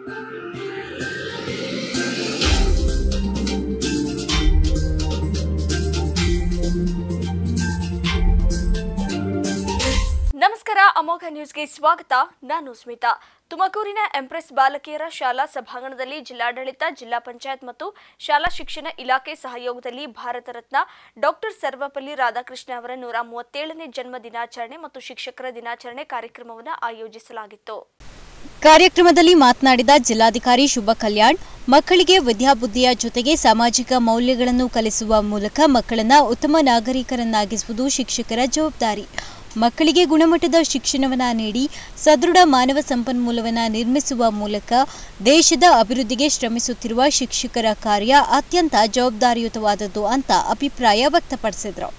ನಮಸ್ಕಾರ ಅಮೋಘ ನ್ಯೂಸ್ಗೆ ಸ್ವಾಗತ ನಾನು ಸ್ಮಿತಾ ತುಮಕೂರಿನ ಎಂಪ್ರೆಸ್ ಬಾಲಕಿಯರ ಶಾಲಾ ಸಭಾಂಗಣದಲ್ಲಿ ಜಿಲ್ಲಾಡಳಿತ ಜಿಲ್ಲಾ ಪಂಚಾಯತ್ ಮತ್ತು ಶಾಲಾ ಶಿಕ್ಷಣ ಇಲಾಖೆ ಸಹಯೋಗದಲ್ಲಿ ಭಾರತ ರತ್ನ ಡಾಕ್ಟರ್ ಸರ್ವಪಲ್ಲಿ ರಾಧಾಕೃಷ್ಣ ಅವರ ನೂರ ಮೂವತ್ತೇಳನೇ ಜನ್ಮ ದಿನಾಚರಣೆ ಮತ್ತು ಶಿಕ್ಷಕರ ದಿನಾಚರಣೆ ಕಾರ್ಯಕ್ರಮವನ್ನು ಆಯೋಜಿಸಲಾಗಿತ್ತು ಕಾರ್ಯಕ್ರಮದಲ್ಲಿ ಮಾತನಾಡಿದ ಜಿಲ್ಲಾಧಿಕಾರಿ ಶುಭ ಕಲ್ಯಾಣ್ ಮಕ್ಕಳಿಗೆ ವಿದ್ಯಾಬುದ್ಧಿಯ ಜೊತೆಗೆ ಸಾಮಾಜಿಕ ಮೌಲ್ಯಗಳನ್ನು ಕಲಿಸುವ ಮೂಲಕ ಮಕ್ಕಳನ್ನ ಉತ್ತಮ ನಾಗರಿಕರನ್ನಾಗಿಸುವುದು ಶಿಕ್ಷಕರ ಜವಾಬ್ದಾರಿ ಮಕ್ಕಳಿಗೆ ಗುಣಮಟ್ಟದ ಶಿಕ್ಷಣವನ್ನ ನೀಡಿ ಸದೃಢ ಮಾನವ ಸಂಪನ್ಮೂಲವನ್ನ ನಿರ್ಮಿಸುವ ಮೂಲಕ ದೇಶದ ಅಭಿವೃದ್ಧಿಗೆ ಶ್ರಮಿಸುತ್ತಿರುವ ಶಿಕ್ಷಕರ ಕಾರ್ಯ ಅತ್ಯಂತ ಜವಾಬ್ದಾರಿಯುತವಾದದ್ದು ಅಂತ ಅಭಿಪ್ರಾಯ ವ್ಯಕ್ತಪಡಿಸಿದರು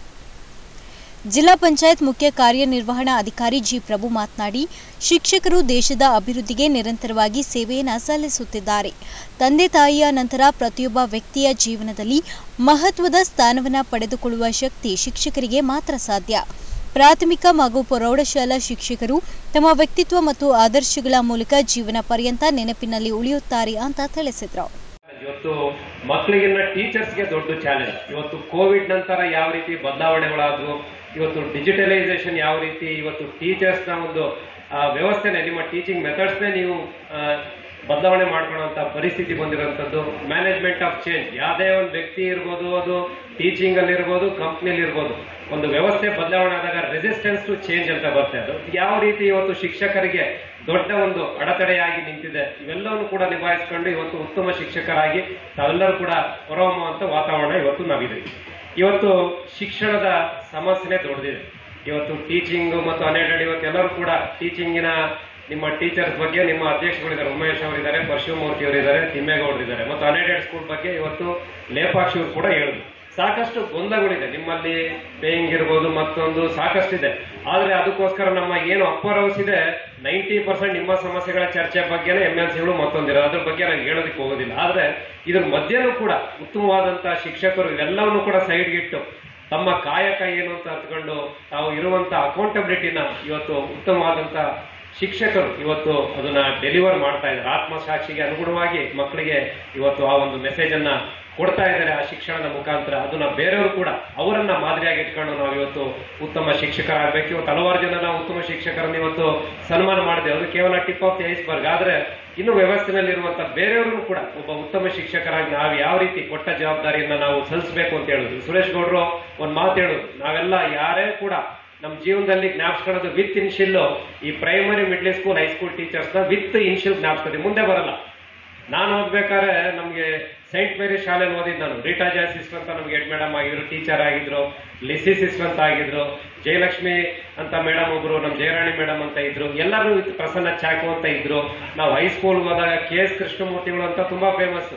ಜಿಲ್ಲಾ ಪಂಚಾಯತ್ ಮುಖ್ಯ ಕಾರ್ಯನಿರ್ವಹಣಾ ಅಧಿಕಾರಿ ಜಿ ಪ್ರಭು ಮಾತನಾಡಿ ಶಿಕ್ಷಕರು ದೇಶದ ಅಭಿವೃದ್ಧಿಗೆ ನಿರಂತರವಾಗಿ ಸೇವೆಯನ್ನು ಸಲ್ಲಿಸುತ್ತಿದ್ದಾರೆ ತಂದೆ ತಾಯಿಯ ನಂತರ ಪ್ರತಿಯೊಬ್ಬ ವ್ಯಕ್ತಿಯ ಜೀವನದಲ್ಲಿ ಮಹತ್ವದ ಸ್ಥಾನವನ್ನು ಪಡೆದುಕೊಳ್ಳುವ ಶಕ್ತಿ ಶಿಕ್ಷಕರಿಗೆ ಮಾತ್ರ ಸಾಧ್ಯ ಪ್ರಾಥಮಿಕ ಹಾಗೂ ಪ್ರೌಢಶಾಲಾ ಶಿಕ್ಷಕರು ತಮ್ಮ ವ್ಯಕ್ತಿತ್ವ ಮತ್ತು ಆದರ್ಶಗಳ ಮೂಲಕ ಜೀವನ ಪರ್ಯಂತ ನೆನಪಿನಲ್ಲಿ ಉಳಿಯುತ್ತಾರೆ ಅಂತ ತಿಳಿಸಿದರು ಇವತ್ತು ಮಕ್ಕಳಿಗಿನ್ನ ಟೀಚರ್ಸ್ಗೆ ದೊಡ್ಡ ಚಾಲೆಂಜ್ ಇವತ್ತು ಕೋವಿಡ್ ನಂತರ ಯಾವ ರೀತಿ ಬದಲಾವಣೆಗಳಾದವು ಇವತ್ತು ಡಿಜಿಟಲೈಸೇಷನ್ ಯಾವ ರೀತಿ ಇವತ್ತು ಟೀಚರ್ಸ್ನ ಒಂದು ಆ, ವ್ಯವಸ್ಥೆನೆ ನಿಮ್ಮ ಟೀಚಿಂಗ್ ಮೆಥಡ್ಸ್ನೇ ನೀವು ಆ, ಬದಲಾವಣೆ ಮಾಡ್ಕೊಳ್ಳೋಂಥ ಪರಿಸ್ಥಿತಿ ಬಂದಿರೋಂಥದ್ದು ಮ್ಯಾನೇಜ್ಮೆಂಟ್ ಆಫ್ ಚೇಂಜ್ ಯಾವುದೇ ಒಂದು ವ್ಯಕ್ತಿ ಇರ್ಬೋದು ಅದು ಟೀಚಿಂಗ್ ಅಲ್ಲಿ ಇರ್ಬೋದು ಕಂಪ್ನಿಲಿ ಇರ್ಬೋದು ಒಂದು ವ್ಯವಸ್ಥೆ ಬದಲಾವಣೆ ಆದಾಗ ರೆಸಿಸ್ಟೆನ್ಸ್ ಟು ಚೇಂಜ್ ಅಂತ ಬರುತ್ತೆ ಅದು ಯಾವ ರೀತಿ ಇವತ್ತು ಶಿಕ್ಷಕರಿಗೆ ದೊಡ್ಡ ಒಂದು ಅಡೆತಡೆಯಾಗಿ ನಿಂತಿದೆ ಇವೆಲ್ಲವನ್ನು ಕೂಡ ನಿಭಾಯಿಸ್ಕೊಂಡು ಇವತ್ತು ಉತ್ತಮ ಶಿಕ್ಷಕರಾಗಿ ತಾವೆಲ್ಲರೂ ಕೂಡ ಹೊರಹೊಮ್ಮುವಂತ ವಾತಾವರಣ ಇವತ್ತು ನಾವಿದೆ ಇವತ್ತು ಶಿಕ್ಷಣದ ಸಮಸ್ಯೆನೇ ದೊಡ್ಡದಿದೆ ಇವತ್ತು ಟೀಚಿಂಗ್ ಮತ್ತು ಅನ್ಎಡೆಡ್ ಇವತ್ತು ಎಲ್ಲರೂ ಕೂಡ ಟೀಚಿಂಗಿನ ನಿಮ್ಮ ಟೀಚರ್ಸ್ ಬಗ್ಗೆ ನಿಮ್ಮ ಅಧ್ಯಕ್ಷಗಳಿದ್ದಾರೆ ಉಮೇಶ್ ಅವರಿದ್ದಾರೆ ಪರಶುಮೂರ್ತಿ ಅವರಿದ್ದಾರೆ ತಿಮ್ಮೇಗೌಡರಿದ್ದಾರೆ ಮತ್ತು ಅನ್ಎಡೆಡ್ ಸ್ಕೂಲ್ ಬಗ್ಗೆ ಇವತ್ತು ಲೇಪಾಕ್ಷಿ ಅವರು ಕೂಡ ಹೇಳಿದ್ರು ಸಾಕಷ್ಟು ಗೊಂದಲಗಳಿದೆ ನಿಮ್ಮಲ್ಲಿ ಪೇಯಿಂಗ್ ಇರ್ಬೋದು ಮತ್ತೊಂದು ಸಾಕಷ್ಟಿದೆ ಆದ್ರೆ ಅದಕ್ಕೋಸ್ಕರ ನಮ್ಮ ಏನು ಅಪ್ಪರ್ ಹೌಸ್ ಇದೆ ನೈಂಟಿ ಪರ್ಸೆಂಟ್ ನಿಮ್ಮ ಸಮಸ್ಯೆಗಳ ಚರ್ಚೆ ಬಗ್ಗೆನೇ ಎಂ ಎಲ್ ಸಿಗಳು ಮತ್ತೊಂದಿರೋ ಅದ್ರ ಬಗ್ಗೆ ನಾನು ಹೇಳೋದಕ್ಕೆ ಹೋಗೋದಿಲ್ಲ ಆದ್ರೆ ಇದ್ರ ಮಧ್ಯನೂ ಕೂಡ ಉತ್ತಮವಾದಂತಹ ಶಿಕ್ಷಕರು ಇವೆಲ್ಲವನ್ನು ಕೂಡ ಸೈಡ್ಗಿಟ್ಟು ತಮ್ಮ ಕಾಯಕ ಏನು ಅಂತ ಅರ್ಥಕೊಂಡು ತಾವು ಇರುವಂತ ಅಕೌಂಟಬಿಲಿಟಿನ ಇವತ್ತು ಉತ್ತಮವಾದಂತ ಶಿಕ್ಷಕರು ಇವತ್ತು ಅದನ್ನ ಡೆಲಿವರ್ ಮಾಡ್ತಾ ಇದ್ದಾರೆ ಆತ್ಮಸಾಕ್ಷಿಗೆ ಅನುಗುಣವಾಗಿ ಮಕ್ಕಳಿಗೆ ಇವತ್ತು ಆ ಒಂದು ಮೆಸೇಜ್ ಅನ್ನ ಕೊಡ್ತಾ ಇದ್ದಾರೆ ಆ ಶಿಕ್ಷಣದ ಮುಖಾಂತರ ಅದನ್ನ ಬೇರೆಯವರು ಕೂಡ ಅವರನ್ನ ಮಾದರಿಯಾಗಿ ಇಟ್ಕೊಂಡು ನಾವು ಇವತ್ತು ಉತ್ತಮ ಶಿಕ್ಷಕರಾಗಬೇಕು ಇವತ್ತು ಹಲವಾರು ಜನ ನಾವು ಉತ್ತಮ ಶಿಕ್ಷಕರನ್ನ ಇವತ್ತು ಸನ್ಮಾನ ಮಾಡಿದೆ ಅದು ಕೇವಲ ಟಿಪ್ ಆಫ್ ದಿ ಐಸ್ಬರ್ಗ್ ಆದ್ರೆ ಇನ್ನು ವ್ಯವಸ್ಥೆನಲ್ಲಿರುವಂತ ಬೇರೆಯವರು ಕೂಡ ಒಬ್ಬ ಉತ್ತಮ ಶಿಕ್ಷಕರಾಗಿ ನಾವು ಯಾವ ರೀತಿ ಕೊಟ್ಟ ಜವಾಬ್ದಾರಿಯನ್ನ ನಾವು ಸಲ್ಲಿಸಬೇಕು ಅಂತ ಹೇಳಿದ್ರು ಸುರೇಶ್ ಗೌಡ್ರು ಒಂದ್ ಮಾತು ಹೇಳುದು ನಾವೆಲ್ಲ ಯಾರೇ ಕೂಡ ನಮ್ಮ ಜೀವನದಲ್ಲಿ ಜ್ಞಾಪಿಸ್ಕೊಳ್ಳೋದು ವಿತ್ ಇನ್ಶಿಲ್ ಈ primary middle school high school teachers ನ ವಿತ್ ಇನ್ಶಿಲ್ ಜ್ಞಾಪಿಸ್ಕೊತೀವಿ ಮುಂದೆ ಬರಲ್ಲ ನಾನು ಓದ್ಬೇಕಾದ್ರೆ ನಮಗೆ ಸೈಂಟ್ ಮೇರಿ ಶಾಲೆಯಲ್ಲಿ ಓದಿದ್ದು ನಾನು ರೀಟಾ ಜಯ ಸಿಸ್ಟರ್ ಅಂತ ನಮ್ಗೆ ಹೆಡ್ ಮೇಡಮ್ ಆಗಿದ್ರು ಟೀಚರ್ ಆಗಿದ್ರು ಲಿಸಿ ಸಿಸ್ಟರ್ ಅಂತ ಆಗಿದ್ರು ಜಯಲಕ್ಷ್ಮಿ ಅಂತ ಮೇಡಮ್ ಒಬ್ರು ನಮ್ಮ ಜಯರಾಣಿ ಮೇಡಮ್ ಅಂತ ಇದ್ರು ಎಲ್ಲರೂ ಇತ್ತು ಪ್ರಸನ್ನ ಚಾಕು ಅಂತ ಇದ್ರು ನಾವು ಹೈಸ್ಕೂಲ್ ಹೋದಾಗ ಕೆ ಎಸ್ ಕೃಷ್ಣಮೂರ್ತಿಗಳು ಅಂತ ತುಂಬಾ ಫೇಮಸ್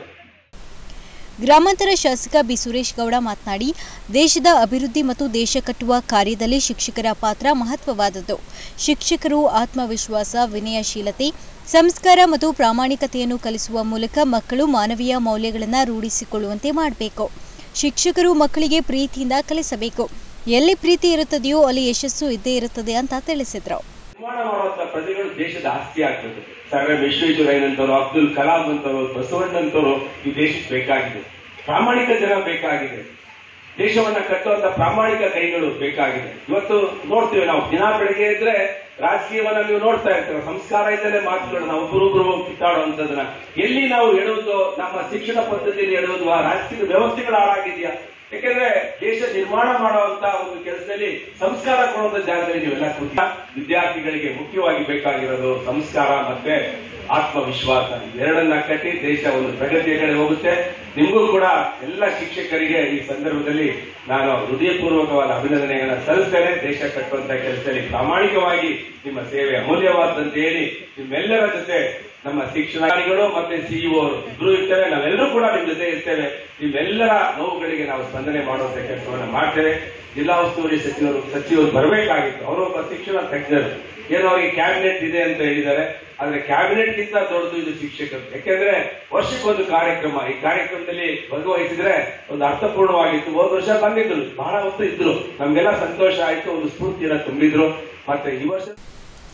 ಗ್ರಾಮಾಂತರ ಶಾಸಕ ಬಿ ಸುರೇಶ್ ಗೌಡ ಮಾತನಾಡಿ ದೇಶದ ಅಭಿವೃದ್ಧಿ ಮತ್ತು ದೇಶ ಕಟ್ಟುವ ಕಾರ್ಯದಲ್ಲಿ ಶಿಕ್ಷಕರ ಪಾತ್ರ ಮಹತ್ವವಾದದ್ದು ಶಿಕ್ಷಕರು ಆತ್ಮವಿಶ್ವಾಸ ವಿನಯಶೀಲತೆ ಸಂಸ್ಕಾರ ಮತ್ತು ಪ್ರಾಮಾಣಿಕತೆಯನ್ನು ಕಲಿಸುವ ಮೂಲಕ ಮಕ್ಕಳು ಮಾನವೀಯ ಮೌಲ್ಯಗಳನ್ನು ರೂಢಿಸಿಕೊಳ್ಳುವಂತೆ ಮಾಡಬೇಕು ಶಿಕ್ಷಕರು ಮಕ್ಕಳಿಗೆ ಪ್ರೀತಿಯಿಂದ ಕಲಿಸಬೇಕು ಎಲ್ಲಿ ಪ್ರೀತಿ ಇರುತ್ತದೆಯೋ ಅಲ್ಲಿ ಯಶಸ್ಸು ಇದ್ದೇ ಇರುತ್ತದೆ ಅಂತ ತಿಳಿಸಿದ್ರು ನಿರ್ಮಾಣ ಮಾಡುವಂತ ಪ್ರಜೆಗಳು ದೇಶದ ಆಸ್ತಿ ಆಗ್ತದೆ ಸರ್ ಎಂ ವಿಶ್ವೇಶ್ವರಯ್ಯನಂತವರು ಅಬ್ದುಲ್ ಕಲಾಂ ಅಂತವರು ಬಸವಣ್ಣಂತವರು ಈ ದೇಶಕ್ಕೆ ಬೇಕಾಗಿದೆ ಪ್ರಾಮಾಣಿಕ ಜನ ಬೇಕಾಗಿದೆ ದೇಶವನ್ನ ಕಟ್ಟುವಂತ ಪ್ರಾಮಾಣಿಕ ಕೈಗಳು ಬೇಕಾಗಿದೆ ಇವತ್ತು ನೋಡ್ತೀವಿ ನಾವು ದಿನ ಬೆಳಗ್ಗೆ ಇದ್ರೆ ರಾಜಕೀಯವನ್ನ ನೀವು ನೋಡ್ತಾ ಇರ್ತೀರ ಸಂಸ್ಕಾರ ಇದ್ದಲೇ ಮಾತುಗಳು ನಾವು ಒಬ್ಬರೊಬ್ಬರು ಕಿತ್ತಾಡುವಂತದನ್ನ ಎಲ್ಲಿ ನಾವು ಹೇಳುವುದು ನಮ್ಮ ಶಿಕ್ಷಣ ಪದ್ಧತಿಯಲ್ಲಿ ಹೇಳುವುದು ಆ ರಾಜಕೀಯ ವ್ಯವಸ್ಥೆಗಳು ಹಾಳಾಗಿದೆಯಾ ಯಾಕಂದ್ರೆ ದೇಶ ನಿರ್ಮಾಣ ಮಾಡುವಂತ ಒಂದು ಕೆಲಸದಲ್ಲಿ ಸಂಸ್ಕಾರ ಕೊಡುವಂತ ಜಾಗದಲ್ಲಿ ನೀವೆಲ್ಲ ಕೂತ ವಿದ್ಯಾರ್ಥಿಗಳಿಗೆ ಮುಖ್ಯವಾಗಿ ಬೇಕಾಗಿರೋದು ಸಂಸ್ಕಾರ ಮತ್ತೆ ಆತ್ಮವಿಶ್ವಾಸ ಎರಡನ್ನ ಕಟ್ಟಿ ದೇಶ ಒಂದು ಪ್ರಗತಿಯ ಕಡೆ ಹೋಗುತ್ತೆ ನಿಮಗೂ ಕೂಡ ಎಲ್ಲ ಶಿಕ್ಷಕರಿಗೆ ಈ ಸಂದರ್ಭದಲ್ಲಿ ನಾನು ಹೃದಯಪೂರ್ವಕವಾದ ಅಭಿನಂದನೆಗಳನ್ನ ಸಲ್ಲಿಸ್ತೇನೆ ದೇಶ ಕಟ್ಟುವಂತ ಕೆಲಸದಲ್ಲಿ ಪ್ರಾಮಾಣಿಕವಾಗಿ ನಿಮ್ಮ ಸೇವೆ ಅಮೂಲ್ಯವಾದಂತ ಹೇಳಿ ನಿಮ್ಮೆಲ್ಲರ ಜೊತೆ ನಮ್ಮ ಶಿಕ್ಷಣಾಧಿಕಾರಿಗಳು ಮತ್ತೆ ಸಿಇಒ ಇಬ್ರು ಇರ್ತೇವೆ ನಾವೆಲ್ಲರೂ ಕೂಡ ನಿಮ್ ಜೊತೆ ಇರ್ತೇವೆ ನಿಮ್ಮೆಲ್ಲರ ನೋವುಗಳಿಗೆ ನಾವು ಸ್ಪಂದನೆ ಮಾಡುವಂತ ಕೆಲಸವನ್ನ ಮಾಡ್ತೇವೆ ಜಿಲ್ಲಾ ಉಸ್ತುವಾರಿ ಸಚಿವರು ಸಚಿವರು ಬರಬೇಕಾಗಿತ್ತು ಅವರು ಒಬ್ಬ ಶಿಕ್ಷಣ ತಜ್ಞರು ಏನೋ ಅವರಿಗೆ ಕ್ಯಾಬಿನೆಟ್ ಇದೆ ಅಂತ ಹೇಳಿದ್ದಾರೆ ಆದ್ರೆ ಕ್ಯಾಬಿನೆಟ್ ಗಿಂತ ದೊಡ್ಡದು ಇದು ಶಿಕ್ಷಕರು ಯಾಕೆಂದ್ರೆ ವರ್ಷಕ್ಕೊಂದು ಕಾರ್ಯಕ್ರಮ ಈ ಕಾರ್ಯಕ್ರಮದಲ್ಲಿ ಭಾಗವಹಿಸಿದ್ರೆ ಒಂದು ಅರ್ಥಪೂರ್ಣವಾಗಿತ್ತು ಹೋದ ವರ್ಷ ಬಂದಿದ್ರು ಬಹಳ ಹೊತ್ತು ಇದ್ರು ನಮ್ಗೆಲ್ಲ ಸಂತೋಷ ಆಯ್ತು ಒಂದು ಸ್ಫೂರ್ತಿಯನ್ನ ತುಂಬಿದ್ರು ಮತ್ತೆ ಈ ವರ್ಷ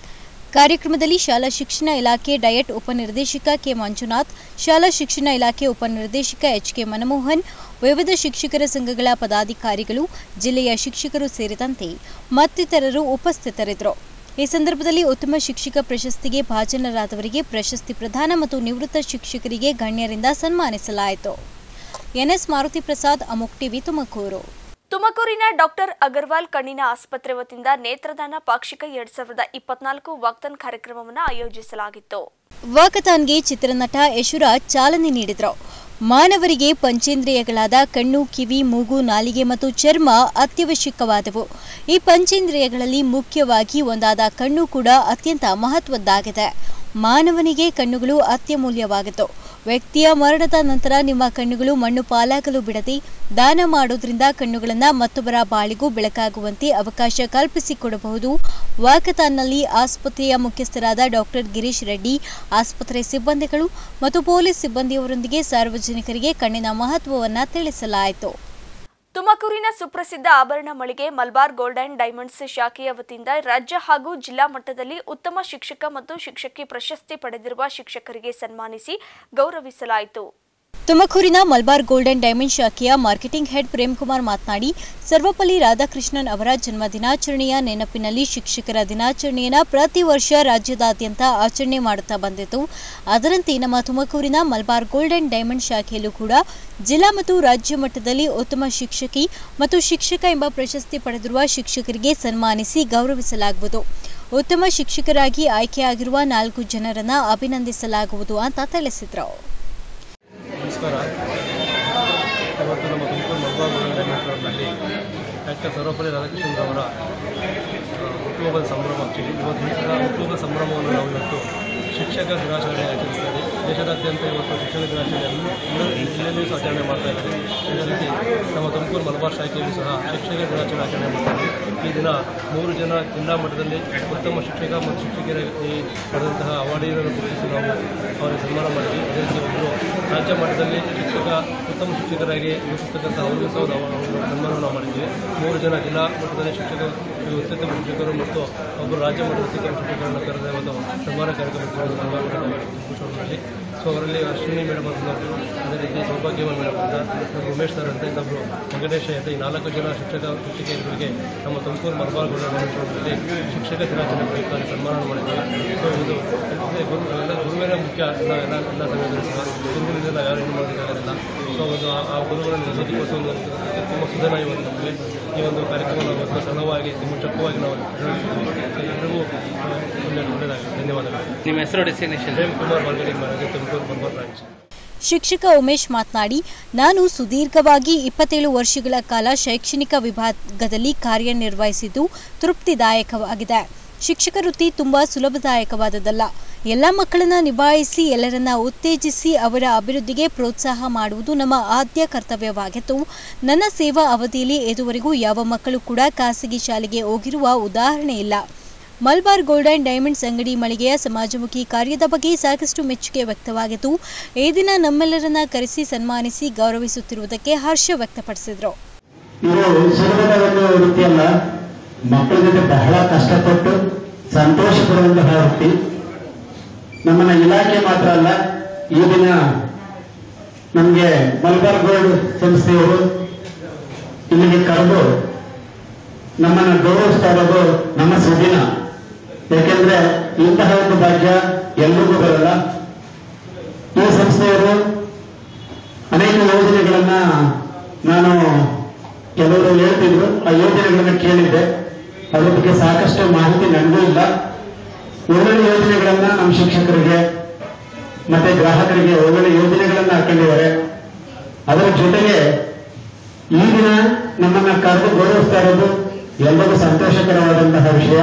ಕಾರ್ಯಕ್ರಮದಲ್ಲಿ ಶಾಲಾ ಶಿಕ್ಷಣ ಇಲಾಖೆ ಡಯಟ್ ಉಪನಿರ್ದೇಶಕ ಕೆ ಮಂಜುನಾಥ್ ಶಾಲಾ ಶಿಕ್ಷಣ ಇಲಾಖೆ ಉಪನಿರ್ದೇಶಕ ಎಚ್ ಕೆ ಮನಮೋಹನ್ ವಿವಿಧ ಶಿಕ್ಷಕರ ಸಂಘಗಳ ಪದಾಧಿಕಾರಿಗಳು ಜಿಲ್ಲೆಯ ಶಿಕ್ಷಕರು ಸೇರಿದಂತೆ ಮತ್ತಿತರರು ಉಪಸ್ಥಿತರಿದ್ದರು ಈ ಸಂದರ್ಭದಲ್ಲಿ ಉತ್ತಮ ಶಿಕ್ಷಕ ಪ್ರಶಸ್ತಿಗೆ ಭಾಜನರಾದವರಿಗೆ ಪ್ರಶಸ್ತಿ ಪ್ರದಾನ ಮತ್ತು ನಿವೃತ್ತ ಶಿಕ್ಷಕರಿಗೆ ಗಣ್ಯರಿಂದ ಸನ್ಮಾನಿಸಲಾಯಿತು ಎನ್ಎಸ್ ಮಾರುತಿ ಪ್ರಸಾದ್ ಅಮುಕ್ ಟಿವಿ ತುಮಕೂರು ತುಮಕೂರಿನ ಡಾಕ್ಟರ್ ಅಗರ್ವಾಲ್ ಕಣ್ಣಿನ ಆಸ್ಪತ್ರೆ ವತಿಯಿಂದ ನೇತ್ರದಾನ ಪಾಕ್ಷಿಕ ಎರಡ್ ಸಾವಿರದ ಇಪ್ಪತ್ನಾಲ್ಕು ವಾಕ್ತನ್ ಕಾರ್ಯಕ್ರಮವನ್ನು ಆಯೋಜಿಸಲಾಗಿತ್ತು ವಾಕಥಾನ್ಗೆ ಚಿತ್ರನಟ ಯಶುರಾಜ್ ಚಾಲನೆ ನೀಡಿದರು ಮಾನವರಿಗೆ ಪಂಚೇಂದ್ರಿಯಗಳಾದ ಕಣ್ಣು ಕಿವಿ ಮೂಗು ನಾಲಿಗೆ ಮತ್ತು ಚರ್ಮ ಅತ್ಯವಶ್ಯಕವಾದವು ಈ ಪಂಚೇಂದ್ರಿಯಗಳಲ್ಲಿ ಮುಖ್ಯವಾಗಿ ಒಂದಾದ ಕಣ್ಣು ಕೂಡ ಅತ್ಯಂತ ಮಹತ್ವದ್ದಾಗಿದೆ ಮಾನವನಿಗೆ ಕಣ್ಣುಗಳು ಅತ್ಯಮೂಲ್ಯವಾಗಿತ್ತು ವ್ಯಕ್ತಿಯ ಮರಣದ ನಂತರ ನಿಮ್ಮ ಕಣ್ಣುಗಳು ಮಣ್ಣು ಪಾಲಾಗಲು ಬಿಡದೆ ದಾನ ಮಾಡೋದ್ರಿಂದ ಕಣ್ಣುಗಳನ್ನು ಮತ್ತೊಬ್ಬರ ಬಾಳಿಗೂ ಬೆಳಕಾಗುವಂತೆ ಅವಕಾಶ ಕಲ್ಪಿಸಿಕೊಡಬಹುದು ವಾಕತಾನ್ನಲ್ಲಿ ಆಸ್ಪತ್ರೆಯ ಮುಖ್ಯಸ್ಥರಾದ ಡಾಕ್ಟರ್ ಗಿರೀಶ್ ರೆಡ್ಡಿ ಆಸ್ಪತ್ರೆ ಸಿಬ್ಬಂದಿಗಳು ಮತ್ತು ಪೊಲೀಸ್ ಸಿಬ್ಬಂದಿಯವರೊಂದಿಗೆ ಸಾರ್ವಜನಿಕರಿಗೆ ಕಣ್ಣಿನ ಮಹತ್ವವನ್ನು ತಿಳಿಸಲಾಯಿತು ತುಮಕೂರಿನ ಸುಪ್ರಸಿದ್ಧ ಆಭರಣ ಮಳಿಗೆ ಮಲ್ಬಾರ್ ಗೋಲ್ಡ್ ಅಂಡ್ ಡೈಮಂಡ್ಸ್ ಶಾಖೆಯ ವತಿಯಿಂದ ರಾಜ್ಯ ಹಾಗೂ ಜಿಲ್ಲಾ ಮಟ್ಟದಲ್ಲಿ ಉತ್ತಮ ಶಿಕ್ಷಕ ಮತ್ತು ಶಿಕ್ಷಕಿ ಪ್ರಶಸ್ತಿ ಪಡೆದಿರುವ ಶಿಕ್ಷಕರಿಗೆ ಸನ್ಮಾನಿಸಿ ಗೌರವಿಸಲಾಯಿತು ತುಮಕೂರಿನ ಮಲ್ಬಾರ್ ಗೋಲ್ಡನ್ ಡೈಮಂಡ್ ಶಾಖೆಯ ಮಾರ್ಕೆಟಿಂಗ್ ಹೆಡ್ ಪ್ರೇಮ್ಕುಮಾರ್ ಮಾತನಾಡಿ ಸರ್ವಪಲ್ಲಿ ರಾಧಾಕೃಷ್ಣನ್ ಅವರ ಜನ್ಮ ದಿನಾಚರಣೆಯ ನೆನಪಿನಲ್ಲಿ ಶಿಕ್ಷಕರ ದಿನಾಚರಣೆಯನ್ನು ಪ್ರತಿ ವರ್ಷ ರಾಜ್ಯದಾದ್ಯಂತ ಆಚರಣೆ ಮಾಡುತ್ತಾ ಬಂದಿತು ಅದರಂತೆ ನಮ್ಮ ತುಮಕೂರಿನ ಮಲ್ಬಾರ್ ಗೋಲ್ಡನ್ ಡೈಮಂಡ್ ಶಾಖೆಯಲ್ಲೂ ಕೂಡ ಜಿಲ್ಲಾ ಮತ್ತು ರಾಜ್ಯ ಮಟ್ಟದಲ್ಲಿ ಉತ್ತಮ ಶಿಕ್ಷಕಿ ಮತ್ತು ಶಿಕ್ಷಕ ಎಂಬ ಪ್ರಶಸ್ತಿ ಪಡೆದಿರುವ ಶಿಕ್ಷಕರಿಗೆ ಸನ್ಮಾನಿಸಿ ಗೌರವಿಸಲಾಗುವುದು ಉತ್ತಮ ಶಿಕ್ಷಕರಾಗಿ ಆಯ್ಕೆಯಾಗಿರುವ ನಾಲ್ಕು ಜನರನ್ನ ಅಭಿನಂದಿಸಲಾಗುವುದು ಅಂತ ತಿಳಿಸಿದರು ನಮಸ್ಕಾರ ಇವತ್ತು ನಮ್ಮ ತುಮಕೂರು ಮಲ್ಬಾರ್ ಮೆಟ್ರೋನಲ್ಲಿ ಡಾಕ್ಟರ್ ಸರ್ವಪಲ್ಲಿ ರಾಧಾಕೃಷ್ಣರವರ ಹುಟ್ಟುಹಬ್ಬದ ಸಂಭ್ರಮ ಆಕ್ಚುಲಿ ಇವತ್ತು ಈ ಹುಟ್ಟುಹಬ್ಬದ ಸಂಭ್ರಮವನ್ನು ನಾವು ಇವತ್ತು ಶಿಕ್ಷಕ ದಿನಾಚರಣೆ ಆಚರಿಸ್ತಾರೆ ದೇಶದಾದ್ಯಂತ ಇವತ್ತು ಶಿಕ್ಷಕ ದಿನಾಚರಣೆ ಎಲ್ಲ ಜಿಲ್ಲೆಯಲ್ಲೂ ಸಹ ಆಚರಣೆ ಮಾಡ್ತಾ ಇದ್ದಾರೆ ಅದೇ ರೀತಿ ನಮ್ಮ ತುಮಕೂರು ಮಲಬಾರ್ ಶಾಖೆಯಲ್ಲೂ ಸಹ ಶಿಕ್ಷಕ ದಿನಾಚರಣೆ ಆಚರಣೆ ಮಾಡ್ತಾರೆ ಈ ದಿನ ಮೂರು ಜನ ಜಿಲ್ಲಾ ಮಟ್ಟದಲ್ಲಿ ಉತ್ತಮ ಶಿಕ್ಷಕ ಮತ್ತು ಶಿಕ್ಷಕರಾಗಿ ಪಡೆದಂತಹ ಅವಾರ್ಡಿಗಳನ್ನು ಗುರುತಿಸಿ ನಾವು ಅವರಿಗೆ ಸನ್ಮಾನ ಮಾಡಿದ್ವಿ ಅದೇ ರೀತಿ ಒಬ್ಬರು ರಾಜ್ಯ ಮಟ್ಟದಲ್ಲಿ ಶಿಕ್ಷಕ ಉತ್ತಮ ಶಿಕ್ಷಕರಾಗಿ ಘೋಷಿಸ್ತಕ್ಕಂಥ ಅವರಿಗೂ ಸಹ ನಾವು ಅವರ ಸನ್ಮಾನ ನಾವು ಮಾಡಿದ್ವಿ ಮೂರು ಜನ ಜಿಲ್ಲಾ ಮಟ್ಟದಲ್ಲಿ ಶಿಕ್ಷಕ ಅತ್ಯುತ್ತಮ ಶಿಕ್ಷಕರು ಮತ್ತು ಒಬ್ಬರು ರಾಜ್ಯ ಮಟ್ಟದ ಅತ್ಯುತ್ತಮ ಶಿಕ್ಷಕರನ್ನು ಕರೆದ ಒಂದು ಸನ್ಮಾನ ಕಾರ್ಯಕ್ರಮ ತುಮಕೂರಿನಲ್ಲಿ ಸೊ ಅವರಲ್ಲಿ ಅಶ್ವಿನಿ ಮೇಡಮ್ ಅಂತಂದರು ಅದೇ ರೀತಿ ಸೌಭಾಗ್ಯವ ಮೇಡಮ್ ಅಂತ ನಮ್ಮ ಉಮೇಶ್ ಸರ್ ಅಂತ ಇನ್ನೊಬ್ಬರು ವೆಂಕಟೇಶ ಅಂತ ಈ ನಾಲ್ಕು ಜನ ಶಿಕ್ಷಕ ಶಿಕ್ಷಕಿಯರಿಗೆ ನಮ್ಮ ತುಮಕೂರು ಮಲಬಾರ್ ಗೋಲ್ಡನಲ್ಲಿ ಶಿಕ್ಷಕ ದಿನಾಚರಣೆ ಪ್ರಯುಕ್ತ ಸನ್ಮಾನ ಮಾಡಿದ್ದೇವೆ ಸೊ ಇದು ಇದೆ ಗುರು ಎಲ್ಲ ಗುರುವಿನ ಮುಖ್ಯ ಎಲ್ಲ ಎಲ್ಲ ಎಲ್ಲ ಸಮಯದಲ್ಲೂ ಸಹ ಗುರುಗಳಿಂದ ಯಾರು ಏನು ಮಾಡೋದಕ್ಕಾಗೋದಿಲ್ಲ ಸೊ ಒಂದು ಆ- ಆ ಗುರುಗಳನ್ನು ನೆಲೆಸೋದಕ್ಕೋಸ್ಕರ ಒಂದು ತುಂಬ ಸುಧಾರಣ ಇವತ್ತು ನಮಗೆ ಈ ಒಂದು ಕಾರ್ಯಕ್ರಮ ನಾವು ತುಂಬ ಸರಳವಾಗಿ ತುಂಬ ಚೊಕ್ಕವಾಗಿ ನಾವು ನಿರ್ವಹಿಸಿದ್ದೀವಿ ಸೊ ಎಲ್ಲರಿಗೂ ಆ, ಒಳ್ಳೆ ಒಳ್ಳೆಯದಾಗಲಿ ಧನ್ಯವಾದಗಳು ನಿಮ್ಮ ಹೆಸರು destination Prem Kumar marketing manager Tumakuru Malabar branch ಶಿಕ್ಷಕ ಉಮೇಶ್ ಮಾತನಾಡಿ ನಾನು ಸುದೀರ್ಘವಾಗಿ ಇಪ್ಪತ್ತೇಳು ವರ್ಷಗಳ ಕಾಲ ಶೈಕ್ಷಣಿಕ ವಿಭಾಗದಲ್ಲಿ ಕಾರ್ಯನಿರ್ವಹಿಸಿದ್ದು ತೃಪ್ತಿದಾಯಕವಾಗಿದೆ ಶಿಕ್ಷಕ ವೃತ್ತಿ ತುಂಬಾ ಸುಲಭದಾಯಕವಾದದ್ದಲ್ಲ ಎಲ್ಲ ಮಕ್ಕಳನ್ನ ನಿಭಾಯಿಸಿ ಎಲ್ಲರನ್ನ ಉತ್ತೇಜಿಸಿ ಅವರ ಅಭಿವೃದ್ಧಿಗೆ ಪ್ರೋತ್ಸಾಹ ಮಾಡುವುದು ನಮ್ಮ ಆದ್ಯ ಕರ್ತವ್ಯವಾಗಿತ್ತು ನನ್ನ ಸೇವಾ ಅವಧಿಯಲ್ಲಿ ಇದುವರೆಗೂ ಯಾವ ಮಕ್ಕಳು ಕೂಡ ಖಾಸಗಿ ಶಾಲೆಗೆ ಹೋಗಿರುವ ಉದಾಹರಣೆ ಇಲ್ಲ ಮಲ್ಬಾರ್ ಗೋಲ್ಡನ್ ಡೈಮಂಡ್ಸ್ ಅಂಗಡಿ ಮಳಿಗೆಯ ಸಮಾಜಮುಖಿ ಕಾರ್ಯದ ಬಗ್ಗೆ ಸಾಕಷ್ಟು ಮೆಚ್ಚುಗೆ ವ್ಯಕ್ತವಾಗಿತ್ತು ಈ ದಿನ ನಮ್ಮೆಲ್ಲರನ್ನ ಕರೆಸಿ ಸನ್ಮಾನಿಸಿ ಗೌರವಿಸುತ್ತಿರುವುದಕ್ಕೆ ಹರ್ಷ ವ್ಯಕ್ತಪಡಿಸಿದರು ಇದು ಸುಲಭದ ಒಂದು ವೃತ್ತಿಯಲ್ಲ ಮಕ್ಕಳ ಜೊತೆ ಬಹಳ ಕಷ್ಟಪಟ್ಟು ಸಂತೋಷ ಪಡುವಂತಹ ವೃತ್ತಿ ನಮ್ಮನ್ನ ಇಲಾಖೆ ಮಾತ್ರ ಅಲ್ಲ ಈ ದಿನ ನಮಗೆ ಮಲ್ಬಾರ್ ಗೋಲ್ಡ್ ಸಂಸ್ಥೆಯವರು ಇಲ್ಲಿಗೆ ಕರೆದು ನಮ್ಮನ್ನು ಗೌರವಿಸ್ತಾ ಇರೋದು ನಮ್ಮ ಸುದಿನ ಯಾಕೆಂದ್ರೆ ಇಂತಹ ಒಂದು ಭಾಗ್ಯ ಎಲ್ರಿಗೂ ಬರಲ್ಲ ಈ ಸಂಸ್ಥೆಯವರು ಅನೇಕ ಯೋಜನೆಗಳನ್ನ ನಾನು ಕೆಲವರು ಹೇಳ್ತಿದ್ರು ಆ ಯೋಜನೆಗಳನ್ನ ಕೇಳಿದ್ದೆ ಅದ್ರ ಬಗ್ಗೆ ಸಾಕಷ್ಟು ಮಾಹಿತಿ ನನಗೂ ಇಲ್ಲ ಒಳ್ಳೊಳ್ಳೆ ಯೋಜನೆಗಳನ್ನ ನಮ್ಮ ಶಿಕ್ಷಕರಿಗೆ ಮತ್ತೆ ಗ್ರಾಹಕರಿಗೆ ಒಳ್ಳೊಳ್ಳೆ ಯೋಜನೆಗಳನ್ನ ಹಾಕೊಂಡಿದ್ದಾರೆ ಅದರ ಜೊತೆಗೆ ಈ ದಿನ ನಮ್ಮನ್ನ ಕರೆದು ಗೌರವಿಸ್ತಾ ಇರೋದು ಎಲ್ಲರಿಗೂ ಸಂತೋಷಕರವಾದಂತಹ ವಿಷಯ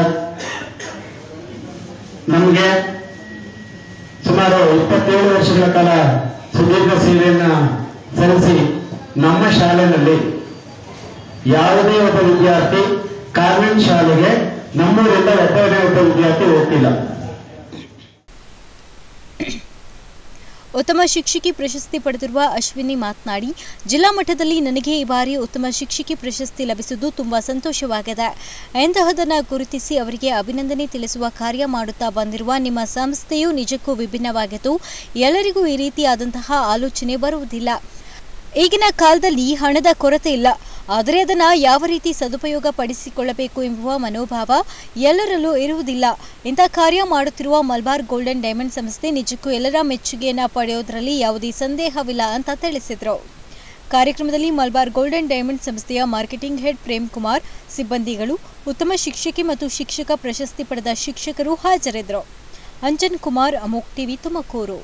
ನಮಗೆ ಸುಮಾರು ಇಪ್ಪತ್ತೇಳು ವರ್ಷಗಳ ಕಾಲ ಸುದೀರ್ಘ ಸೇವೆಯನ್ನ ಸಲ್ಲಿಸಿ ನಮ್ಮ ಶಾಲೆಯಲ್ಲಿ ಯಾವುದೇ ಒಬ್ಬ ವಿದ್ಯಾರ್ಥಿ ಕಾನ್ವೆಂಟ್ ಶಾಲೆಗೆ ನಮ್ಮೂರಿಂದ ಒಬ್ಬನೇ ಒಬ್ಬ ವಿದ್ಯಾರ್ಥಿ ಹೋಗ್ತಿಲ್ಲ ಉತ್ತಮ ಶಿಕ್ಷಕಿ ಪ್ರಶಸ್ತಿ ಪಡೆದಿರುವ ಅಶ್ವಿನಿ ಮಾತನಾಡಿ ಜಿಲ್ಲಾ ಮಟ್ಟದಲ್ಲಿ ನನಗೆ ಈ ಬಾರಿ ಉತ್ತಮ ಶಿಕ್ಷಕಿ ಪ್ರಶಸ್ತಿ ಲಭಿಸುವುದು ತುಂಬಾ ಸಂತೋಷವಾಗಿದೆ ಇಂತಹದನ್ನು ಗುರುತಿಸಿ ಅವರಿಗೆ ಅಭಿನಂದನೆ ತಿಳಿಸುವ ಕಾರ್ಯ ಮಾಡುತ್ತಾ ಬಂದಿರುವ ನಿಮ್ಮ ಸಂಸ್ಥೆಯು ನಿಜಕ್ಕೂ ವಿಭಿನ್ನವಾಗಿದ್ದು ಎಲ್ಲರಿಗೂ ಈ ರೀತಿಯಾದಂತಹ ಆಲೋಚನೆ ಬರುವುದಿಲ್ಲ ಈಗಿನ ಕಾಲದಲ್ಲಿ ಹಣದ ಕೊರತೆ ಇಲ್ಲ ಆದರೆ ಅದನ್ನು ಯಾವ ರೀತಿ ಸದುಪಯೋಗ ಪಡಿಸಿಕೊಳ್ಳಬೇಕು ಎಂಬುವ ಮನೋಭಾವ ಎಲ್ಲರಲ್ಲೂ ಇರುವುದಿಲ್ಲ ಇಂಥ ಕಾರ್ಯ ಮಾಡುತ್ತಿರುವ ಮಲ್ಬಾರ್ ಗೋಲ್ಡನ್ ಡೈಮಂಡ್ ಸಂಸ್ಥೆ ನಿಜಕ್ಕೂ ಎಲ್ಲರ ಮೆಚ್ಚುಗೆಯನ್ನು ಪಡೆಯೋದರಲ್ಲಿ ಯಾವುದೇ ಸಂದೇಹವಿಲ್ಲ ಅಂತ ತಿಳಿಸಿದರು ಕಾರ್ಯಕ್ರಮದಲ್ಲಿ ಮಲ್ಬಾರ್ ಗೋಲ್ಡನ್ ಡೈಮಂಡ್ ಸಂಸ್ಥೆಯ ಮಾರ್ಕೆಟಿಂಗ್ ಹೆಡ್ ಪ್ರೇಮ್ ಕುಮಾರ್ ಸಿಬ್ಬಂದಿಗಳು ಉತ್ತಮ ಶಿಕ್ಷಕಿ ಮತ್ತು ಶಿಕ್ಷಕ ಪ್ರಶಸ್ತಿ ಪಡೆದ ಶಿಕ್ಷಕರು ಹಾಜರಿದ್ದರು ಅಂಜನ್ ಕುಮಾರ್ ಅಮೋಕ್ ಟಿವಿ ತುಮಕೂರು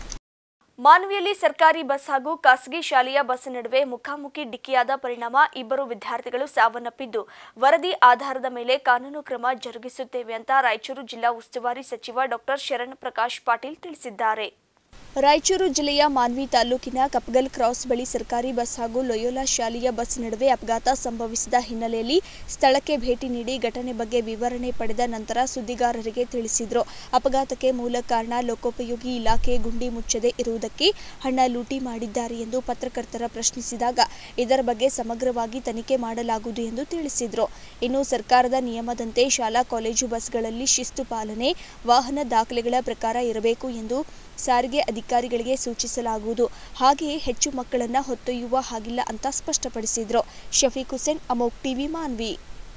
ಮಾನ್ವಿಯಲ್ಲಿ ಸರ್ಕಾರಿ ಬಸ್ ಹಾಗೂ ಖಾಸಗಿ ಶಾಲೆಯ ಬಸ್ ನಡುವೆ ಮುಖಾಮುಖಿ ಡಿಕ್ಕಿಯಾದ ಪರಿಣಾಮ ಇಬ್ಬರು ವಿದ್ಯಾರ್ಥಿಗಳು ಸಾವನ್ನಪ್ಪಿದ್ದು ವರದಿ ಆಧಾರದ ಮೇಲೆ ಕಾನೂನು ಕ್ರಮ ಜರುಗಿಸುತ್ತೇವೆ ಅಂತ ರಾಯಚೂರು ಜಿಲ್ಲಾ ಉಸ್ತುವಾರಿ ಸಚಿವ ಡಾಕ್ಟರ್ ಶರಣ್ ಪ್ರಕಾಶ್ ಪಾಟೀಲ್ ತಿಳಿಸಿದ್ದಾರೆ ರಾಯಚೂರು ಜಿಲ್ಲೆಯ ಮಾನ್ವಿ ತಾಲೂಕಿನ ಕಪ್ಗಲ್ ಕ್ರಾಸ್ ಬಳಿ ಸರ್ಕಾರಿ ಬಸ್ ಹಾಗೂ ಲೊಯೋಲಾ ಶಾಲೆಯ ಬಸ್ ನಡುವೆ ಅಪಘಾತ ಸಂಭವಿಸಿದ ಹಿನ್ನೆಲೆಯಲ್ಲಿ ಸ್ಥಳಕ್ಕೆ ಭೇಟಿ ನೀಡಿ ಘಟನೆ ಬಗ್ಗೆ ವಿವರಣೆ ಪಡೆದ ನಂತರ ಸುದ್ದಿಗಾರರಿಗೆ ತಿಳಿಸಿದರು ಅಪಘಾತಕ್ಕೆ ಮೂಲ ಕಾರಣ ಲೋಕೋಪಯೋಗಿ ಇಲಾಖೆ ಗುಂಡಿ ಮುಚ್ಚದೆ ಇರುವುದಕ್ಕೆ ಹಣ ಲೂಟಿ ಮಾಡಿದ್ದಾರೆ ಎಂದು ಪತ್ರಕರ್ತರ ಪ್ರಶ್ನಿಸಿದಾಗ ಇದರ ಬಗ್ಗೆ ಸಮಗ್ರವಾಗಿ ತನಿಖೆ ಮಾಡಲಾಗುವುದು ಎಂದು ತಿಳಿಸಿದರು ಇನ್ನು ಸರ್ಕಾರದ ನಿಯಮದಂತೆ ಶಾಲಾ ಕಾಲೇಜು ಬಸ್ಗಳಲ್ಲಿ ಶಿಸ್ತು ಪಾಲನೆ ವಾಹನ ದಾಖಲೆಗಳ ಪ್ರಕಾರ ಇರಬೇಕು ಎಂದು ಸಾರಿಗೆ ಅಧಿಕಾರಿಗಳಿಗೆ ಸೂಚಿಸಲಾಗುವುದು ಹಾಗೆಯೇ ಹೆಚ್ಚು ಮಕ್ಕಳನ್ನ ಹೊತ್ತೊಯ್ಯುವ ಹಾಗಿಲ್ಲ ಅಂತ ಸ್ಪಷ್ಟಪಡಿಸಿದ್ರು ಶಫೀಕ್ ಹುಸೇನ್ ಅಮೋಕ್ ಟಿವಿ ಮಾನ್ವಿ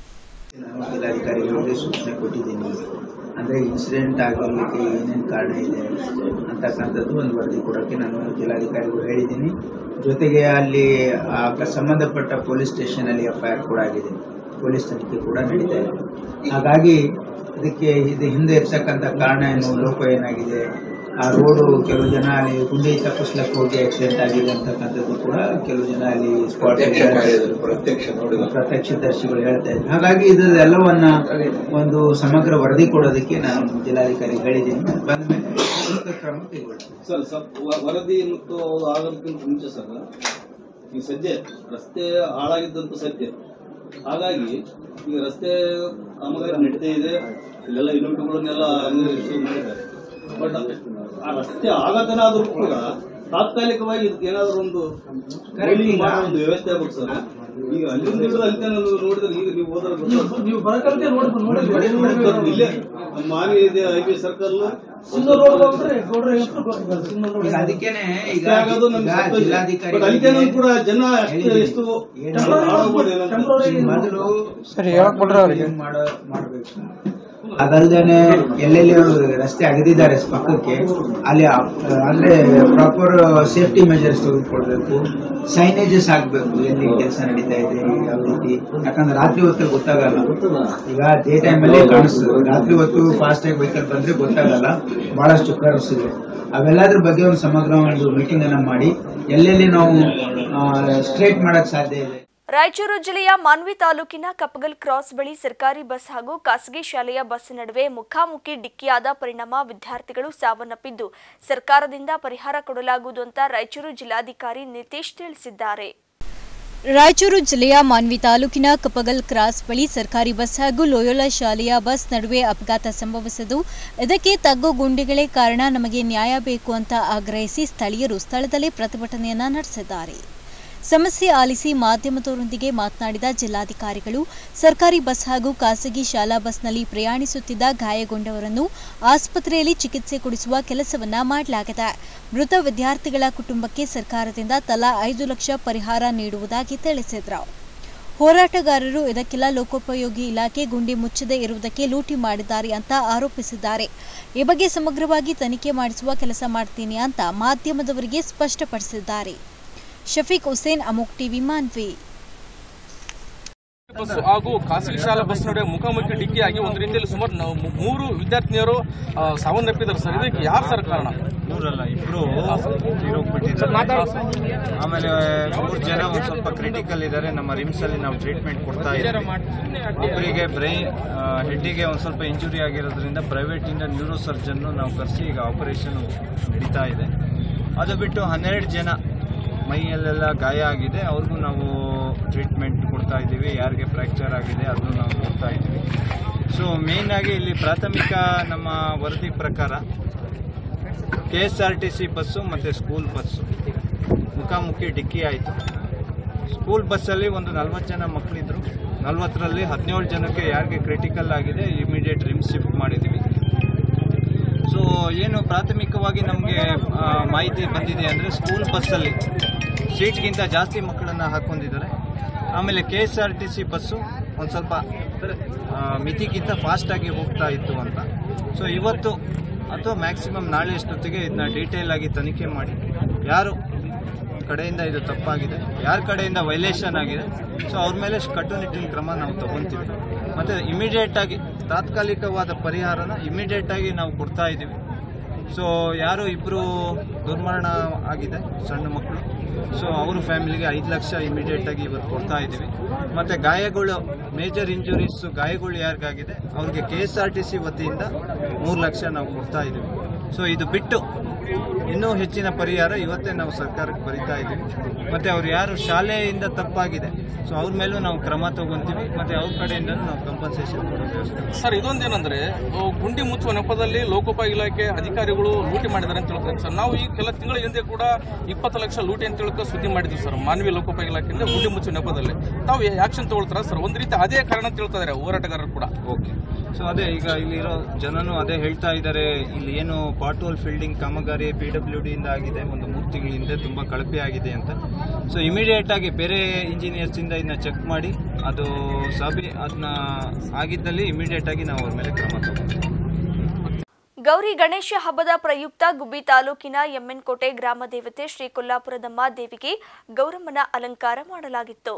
ನಾನು ಜಿಲ್ಲಾಧಿಕಾರಿಗಳಿಗೆ ಸೂಚನೆ ಕೊಟ್ಟಿದ್ದೀನಿ ಅಂದರೆ ಇನ್ಸಿಡೆಂಟ್ ಆಗೋದಕ್ಕೆ ಏನೇನು ಕಾರಣ ಇದೆ ಅಂತಕ್ಕಂಥದ್ದು ಒಂದು ವರದಿ ಕೊಡೋಕ್ಕೆ ನಾನು ಜಿಲ್ಲಾಧಿಕಾರಿಗಳು ಹೇಳಿದ್ದೀನಿ ಜೊತೆಗೆ ಅಲ್ಲಿ ಆ ಕ- ಸಂಬಂಧಪಟ್ಟ ಪೊಲೀಸ್ ಸ್ಟೇಷನಲ್ಲಿ ಎಫ್ ಐ ಆರ್ ಕೂಡ ಆಗಿದೆ ಪೊಲೀಸ್ ತನಿಖೆ ಕೂಡ ನಡೀತಾ ಇದೆ ಹಾಗಾಗಿ ಇದಕ್ಕೆ ಇದು ಹಿಂದೆ ಇರ್ತಕ್ಕಂಥ ಕಾರಣ ಏನು ಲೋಪ ಏನಾಗಿದೆ ಆ ರೋಡು ಕೆಲವು ಜನ ಅಲ್ಲಿ ಗುಂಡಿ ತಪ್ಪಿಸ್ಲಕ್ಕೆ ಹೋಗಿ ಆಕ್ಸಿಡೆಂಟ್ ಆಗಿದೆ ಅಂತಕ್ಕಂಥದ್ದು ಕೂಡ ಕೆಲವು ಜನ ಅಲ್ಲಿ ಸ್ಪಾಟ್ ಪ್ರತ್ಯಕ್ಷದರ್ಶಿಗಳು ಹೇಳ್ತಾ ಇದ್ದಾರೆ ಹಾಗಾಗಿ ಇದೆಲ್ಲವನ್ನ ಒಂದು ಸಮಗ್ರ ವರದಿ ಕೊಡೋದಕ್ಕೆ ನಾನು ಜಿಲ್ಲಾಧಿಕಾರಿ ಹೇಳಿದ್ದೀನಿ ಬಂದ ಮೇಲೆ ಸೂಕ್ತ ಕ್ರಮ ಕೈಗೊಳ್ತೀನಿ ಸರ್ ಸರ್ ವ- ವರದಿ ಮತ್ತು ಅದು ಆಗೋದಕ್ಕಿಂತ ಮುಂಚೆ ಸರ್ ಈ ಸದ್ಯ ರಸ್ತೆ ಹಾಳಾಗಿದ್ದಂತೂ ಸತ್ಯ ಹಾಗಾಗಿ ಈ ರಸ್ತೆ ಕಾಮಗಾರಿ ನಡೀತಾ ಇದೆ ಇಲ್ಲೆಲ್ಲ ಯೂನಿಟ್ಗಳನ್ನೆಲ್ಲ ಶುರು ಮಾಡಿದ್ದಾರೆ ಬಟ್ ಆ ರಸ್ತೆ ಆಗತನ ಆದ್ರೂ ಕೂಡ ತಾತ್ಕಾಲಿಕವಾಗಿ ಇದಕ್ಕೆ ಏನಾದ್ರು ಒಂದು Correct. ಮಾಡೋ ಒಂದು ವ್ಯವಸ್ಥೆ ಆಗ್ಬೇಕು ಸರ್ ಈಗ ಅಲ್ಲಿಂದ ಹಿಡಿದು ಅಲ್ಲಿ ತನಕ ನೋಡಿದ್ರೆ ಈಗ ನೀವು ಹೋದ್ರೆ ನೀವು ಬರಕಲ್ಕೆ ನೋಡಿ ಇಲ್ಲೇ ನಮ್ಮ ಮಾವಿ ಇದೆ ಐ ಬಿ ಸರ್ಕಲ್ ಈಗ ಅದಕ್ಕೇನೆ ಈಗ ಆಗೋದು ನಮ್ಗೆ ಈಗ ಗೊತ್ತಿದೆ. ಜಿಲ್ಲಾಧಿಕಾರಿ ಬಟ್ ಅಲ್ಲಿಗೇನು ಕೂಡ ಜನ ಎಷ್ಟು ಎಷ್ಟು ಹಾಳಾಗ್ಬೋದು ಏನೋ ಅಂತ. ಮೊದಲು ಸರಿ ಹೇಳಕ್ ಮಾಡೋ ಮಾಡಬೇಕು ಅದಲ್ದೇನೆ ಎಲ್ಲೆಲ್ಲಿ ಅವ್ರು ರಸ್ತೆ ಅಗದಿದ್ದಾರೆ ಪಕ್ಕಕ್ಕೆ ಅಲ್ಲಿ ಆ- ಅಂದ್ರೆ ಪ್ರಾಪರ್ ಸೇಫ್ಟಿ ಮೆಜರ್ಸ್ ತೆಗೆದುಕೊಳ್ಬೇಕು ಸೈನೇಜಸ್ ಹಾಕ್ಬೇಕು ಎಲ್ಲಿ ಕೆಲಸ ನಡೀತಾ ಇದೆ ಯಾವ ರೀತಿ ಯಾಕಂದ್ರೆ ರಾತ್ರಿ ಹೊತ್ತು ಗೊತ್ತಾಗಲ್ಲ ಈಗ ಡೇ ಟೈಮಲ್ಲಿ ಕಾಣಿಸ್ತದೆ ರಾತ್ರಿ ಹೊತ್ತು ಫಾಸ್ಟ್ ಆಗಿ ವೆಹಿಕಲ್ ಬಂದ್ರೆ ಗೊತ್ತಾಗಲ್ಲ ಬಹಳಷ್ಟು ಕರ್ವ್ಸ್ ಇದೆ ಅವೆಲ್ಲದ್ರ ಬಗ್ಗೆ ಒಂದು ಸಮಗ್ರ ಒಂದು ಮೀಟಿಂಗ್ ಅನ್ನ ಮಾಡಿ ಎಲ್ಲೆಲ್ಲಿ ನಾವು ಸ್ಟ್ರೇಟ್ ಮಾಡಕ್ ಸಾಧ್ಯ ಇದೆ ರಾಯಚೂರು ಜಿಲ್ಲೆಯ ಮಾನ್ವಿ ತಾಲೂಕಿನ ಕಪ್ಪಗಲ್ ಕ್ರಾಸ್ ಬಳಿ ಸರ್ಕಾರಿ ಬಸ್ ಹಾಗೂ ಖಾಸಗಿ ಶಾಲೆಯ ಬಸ್ ನಡುವೆ ಮುಖಾಮುಖಿ ಡಿಕ್ಕಿಯಾದ ಪರಿಣಾಮ ವಿದ್ಯಾರ್ಥಿಗಳು ಸಾವನ್ನಪ್ಪಿದ್ದು ಸರ್ಕಾರದಿಂದ ಪರಿಹಾರ ಕೊಡಲಾಗುವುದು ಅಂತ ರಾಯಚೂರು ಜಿಲ್ಲಾಧಿಕಾರಿ ನಿತೇಶ್ ತಿಳಿಸಿದ್ದಾರೆ ರಾಯಚೂರು ಜಿಲ್ಲೆಯ ಮಾನ್ವಿ ತಾಲೂಕಿನ ಕಪಗಲ್ ಕ್ರಾಸ್ ಬಳಿ ಸರ್ಕಾರಿ ಬಸ್ ಹಾಗೂ ಲೋಯೋಲಾ ಶಾಲೆಯ ಬಸ್ ನಡುವೆ ಅಪಘಾತ ಸಂಭವಿಸಿದ್ದು ಇದಕ್ಕೆ ತಗ್ಗು ಗುಂಡಿಗಳೇ ಕಾರಣ ನಮಗೆ ನ್ಯಾಯ ಬೇಕು ಅಂತ ಆಗ್ರಹಿಸಿ ಸ್ಥಳೀಯರು ಸ್ಥಳದಲ್ಲೇ ಪ್ರತಿಭಟನೆಯನ್ನ ನಡೆಸಿದ್ದಾರೆ ಸಮಸ್ಯೆ ಆಲಿಸಿ ಮಾಧ್ಯಮದವರೊಂದಿಗೆ ಮಾತನಾಡಿದ ಜಿಲ್ಲಾಧಿಕಾರಿಗಳು ಸರ್ಕಾರಿ ಬಸ್ ಹಾಗೂ ಖಾಸಗಿ ಶಾಲಾ ಬಸ್ನಲ್ಲಿ ಪ್ರಯಾಣಿಸುತ್ತಿದ್ದ ಗಾಯಗೊಂಡವರನ್ನು ಆಸ್ಪತ್ರೆಯಲ್ಲಿ ಚಿಕಿತ್ಸೆ ಕೊಡಿಸುವ ಕೆಲಸವನ್ನ ಮಾಡಲಾಗಿದೆ ಮೃತ ವಿದ್ಯಾರ್ಥಿಗಳ ಕುಟುಂಬಕ್ಕೆ ಸರ್ಕಾರದಿಂದ ತಲಾ ಐದು ಲಕ್ಷ ಪರಿಹಾರ ನೀಡುವುದಾಗಿ ತಿಳಿಸಿದರು ಹೋರಾಟಗಾರರು ಇದಕ್ಕೆಲ್ಲ ಲೋಕೋಪಯೋಗಿ ಇಲಾಖೆ ಗುಂಡಿ ಮುಚ್ಚದೇ ಇರುವುದಕ್ಕೆ ಲೂಟಿ ಮಾಡಿದ್ದಾರೆ ಅಂತ ಆರೋಪಿಸಿದ್ದಾರೆ ಈ ಬಗ್ಗೆ ಸಮಗ್ರವಾಗಿ ತನಿಖೆ ಮಾಡಿಸುವ ಕೆಲಸ ಮಾಡ್ತೀನಿ ಅಂತ ಮಾಧ್ಯಮದವರಿಗೆ ಸ್ಪಷ್ಟಪಡಿಸಿದ್ದಾರೆ ಶಫೀಕ್ ಹುಸೇನ್ ಅಮೋಕ್ ಟಿವಿ ಮಾನ್ವಿ ಬಸ್ ಹಾಗೂ ಖಾಸಗಿ ಶಾಲಾ ಬಸ್ ನಡುವೆ ಮುಖಾಮುಖಿ ಡಿಕ್ಕಿಯಾಗಿ ಒಂದು ರೀತಿಯಲ್ಲಿ ಸುಮಾರು ನಾವು ಮೂ- ಮೂರು ವಿದ್ಯಾರ್ಥಿನಿಯರು ಆ, ಸಾವನ್ನಪ್ಪಿದ್ದಾರೆ ಸರ್ ಇದಕ್ಕೆ ಯಾರು ಸರ್ ಕಾರಣ ಮೂರಲ್ಲ ಇಬ್ರು ತೀರೋಗ್ಬಿಟ್ಟಿದ್ದಾರೆ ಆಮೇಲೆ ಮೂರು ಜನ ಒಂದು ಸ್ವಲ್ಪ ಕ್ರಿಟಿಕಲ್ ಇದ್ದಾರೆ ನಮ್ಮ ರಿಮ್ಸ್ ಅಲ್ಲಿ ನಾವು ಟ್ರೀಟ್ಮೆಂಟ್ ಕೊಡ್ತಾ ಇದ್ದೀವಿ ಒಬ್ಬರಿಗೆ ಬ್ರೈನ್ ಹೆಡ್ಡಿಗೆ ಒಂದು ಸ್ವಲ್ಪ ಇಂಜುರಿ ಆಗಿರೋದ್ರಿಂದ ಪ್ರೈವೇಟ್ ಇಂದ ನ್ಯೂರೋ ಸರ್ಜನ್ ನಾವು ಕರೆಸಿ ಈಗ ಆಪರೇಷನ್ ನಡೀತಾ ಇದೆ ಅದು ಬಿಟ್ಟು ಹನ್ನೆರಡು ಜನ ಮೈಯಲ್ಲೆಲ್ಲ ಗಾಯ ಆಗಿದೆ ಅವ್ರಿಗೂ ನಾವು ಟ್ರೀಟ್ಮೆಂಟ್ ಕೊಡ್ತಾ ಇದ್ದೀವಿ ಯಾರಿಗೆ ಫ್ರ್ಯಾಕ್ಚರ್ ಆಗಿದೆ ಅದನ್ನು ನಾವು ಕೊಡ್ತಾ ಇದ್ದೀವಿ ಸೊ ಮೇನ್ ಆಗಿ ಇಲ್ಲಿ ಪ್ರಾಥಮಿಕ ನಮ್ಮ ವರದಿ ಪ್ರಕಾರ K S R T C bus ಮತ್ತು ಸ್ಕೂಲ್ ಬಸ್ಸು ಮುಖಾಮುಖಿ ಡಿಕ್ಕಿ ಆಯಿತು ಸ್ಕೂಲ್ ಬಸ್ಸಲ್ಲಿ ಒಂದು ನಲ್ವತ್ತು ಜನ ಮಕ್ಕಳಿದ್ರು ನಲ್ವತ್ತರಲ್ಲಿ ಹದಿನೇಳು ಜನಕ್ಕೆ ಯಾರಿಗೆ ಕ್ರಿಟಿಕಲ್ ಆಗಿದೆ ಇಮಿಡಿಯೇಟ್ ರಿಮ್ಸ್ ಶಿಫ್ಟ್ ಮಾಡಿದ್ದೀವಿ ಸೊ ಏನು ಪ್ರಾಥಮಿಕವಾಗಿ ನಮಗೆ ಮಾಹಿತಿ ಬಂದಿದೆ ಅಂದರೆ ಸ್ಕೂಲ್ ಬಸ್ಸಲ್ಲಿ ಸೀಟ್ಗಿಂತ ಜಾಸ್ತಿ ಮಕ್ಕಳನ್ನು ಹಾಕೊಂಡಿದ್ದಾರೆ ಆಮೇಲೆ K S R T C bus ಒಂದು ಸ್ವಲ್ಪ ಆ, ಮಿತಿಗಿಂತ ಫಾಸ್ಟಾಗಿ ಹೋಗ್ತಾ ಇತ್ತು ಅಂತ ಸೊ ಇವತ್ತು ಅಥವಾ ಮ್ಯಾಕ್ಸಿಮಮ್ ನಾಳೆ ಅಷ್ಟೊತ್ತಿಗೆ ಇದನ್ನ ಡೀಟೇಲ್ ಆಗಿ ತನಿಖೆ ಮಾಡಿ ಯಾರು ಕಡೆಯಿಂದ ಇದು ತಪ್ಪಾಗಿದೆ ಯಾರ ಕಡೆಯಿಂದ ವೈಲೇಷನ್ ಆಗಿದೆ ಸೊ ಅವ್ರ ಮೇಲೆ ಕಟ್ಟುನಿಟ್ಟಿನ ಕ್ರಮ ನಾವು ತಗೊಂತೀವಿ ಮತ್ತು ಇಮಿಡಿಯೇಟ್ ಆಗಿ ತಾತ್ಕಾಲಿಕವಾದ ಪರಿಹಾರನ ಇಮಿಡಿಯೇಟ್ ಆಗಿ ನಾವು ಕೊಡ್ತಾ ಇದ್ದೀವಿ ಸೊ ಯಾರು ಇಬ್ಬರು ದುರ್ಮರಣ ಆಗಿದೆ ಸಣ್ಣ ಮಕ್ಕಳು ಸೊ ಅವ್ರ ಫ್ಯಾಮಿಲಿಗೆ ಐದು ಲಕ್ಷ ಇಮಿಡಿಯೇಟ್ ಆಗಿ ಇವತ್ತು ಕೊಡ್ತಾ ಇದ್ದೀವಿ ಮತ್ತು ಗಾಯಗಳು ಮೇಜರ್ ಇಂಜುರೀಸ್ ಗಾಯಗಳು ಯಾರಿಗಾಗಿದೆ ಅವ್ರಿಗೆ K S R T C ವತಿಯಿಂದ ಮೂರು ಲಕ್ಷ ನಾವು ಕೊಡ್ತಾ ಇದ್ದೀವಿ ಸೊ ಇದು ಬಿಟ್ಟು ಇನ್ನೂ ಹೆಚ್ಚಿನ ಪರಿಹಾರ ಇವತ್ತೇ ನಾವು ಸರ್ಕಾರಕ್ಕೆ ಬರಿತಾ ಇದ್ದೀವಿ ಮತ್ತು ಅವ್ರು ಯಾರು ಶಾಲೆಯಿಂದ ತಪ್ಪಾಗಿದೆ ಸೊ ಅವ್ರ ಮೇಲೂ ನಾವು ಕ್ರಮ ತಗೊಂತೀವಿ ಮತ್ತು ಅವ್ರ ಕಡೆಯಿಂದ ನಾವು ಕಂಪನ್ಸೇಷನ್ ಕೊಡೋ ವ್ಯವಸ್ಥೆ ಸರ್ ಇದೊಂದೇನಂದ್ರೆ ಅಹ್, ಗುಂಡಿ ಮುಚ್ಚುವ ನೆಪದಲ್ಲಿ ಲೋಕೋಪಯೋಗಿ ಇಲಾಖೆ ಅಧಿಕಾರಿಗಳು ಲೂಟಿ ಮಾಡಿದ್ದಾರೆ ಅಂತ ಹೇಳ್ತಾರೆ ಸರ್ ನಾವು ಈ ಕೆಲ ತಿಂಗಳ ಹಿಂದೆ ಕೂಡ ಇಪ್ಪತ್ತು ಲಕ್ಷ ಲೂಟಿ ಅಂತ ಹೇಳ್ಕೊ ಸುದ್ದಿ ಮಾಡಿದ್ವಿ ಸರ್ ಮಾನವೀಯ ಲೋಕೋಪಯೋಗಿ ಇಲಾಖೆಯಿಂದ ಗುಂಡಿ ಮುಚ್ಚುವ ನೆಪದಲ್ಲಿ ತಾವು ಆಕ್ಷನ್ ತಗೊಳ್ತಾರ ಸರ್ ಒಂದ್ ರೀತಿ ಅದೇ ಕಾರಣ ಅಂತ ಹೇಳ್ತಾ ಇದಾರೆ ಹೋರಾಟಗಾರರು ಕೂಡ ಓಕೆ ಸೊ ಅದೇ ಈಗ ಇಲ್ಲಿರೋ ಜನನು ಅದೇ ಹೇಳ್ತಾ ಇದ್ದಾರೆ ಇಲ್ಲಿ ಏನು ಪಾಟೋಲ್ ಫೀಲ್ಡಿಂಗ್ ಕಾಮಗಾರಿ ಪಿ ಡಬ್ಲ್ಯೂ ಡಿಯಿಂದ ಆಗಿದೆ ಒಂದು ಮೂರು ತಿಂಗಳ ಹಿಂದೆ ತುಂಬ ಕಳಪೆ ಆಗಿದೆ ಅಂತ ಸೊ ಇಮಿಡಿಯೇಟ್ ಆಗಿ ಬೇರೆ ಇಂಜಿನಿಯರ್ಸ್ ಇಂದ ಇದನ್ನ ಚೆಕ್ ಮಾಡಿ ಅದು ಸಾಬಿ ಅದನ್ನ ಆಗಿದ್ದಲ್ಲಿ ಇಮಿಡಿಯೇಟ್ ಆಗಿ ನಾವು ಅವ್ರ ಮೇಲೆ ಕ್ರಮ ತಗೊಂತೀವಿ ಗೌರಿ ಗಣೇಶ ಹಬ್ಬದ ಪ್ರಯುಕ್ತ ಗುಬ್ಬಿ ತಾಲೂಕಿನ ಎಮ್ಮೆನ್ಕೋಟೆ ಗ್ರಾಮ ದೇವತೆ ಶ್ರೀ ಕೊಲ್ಲಾಪುರದಮ್ಮ ದೇವಿಗೆ ಗೌರಮ್ಮನ ಅಲಂಕಾರ ಮಾಡಲಾಗಿತ್ತು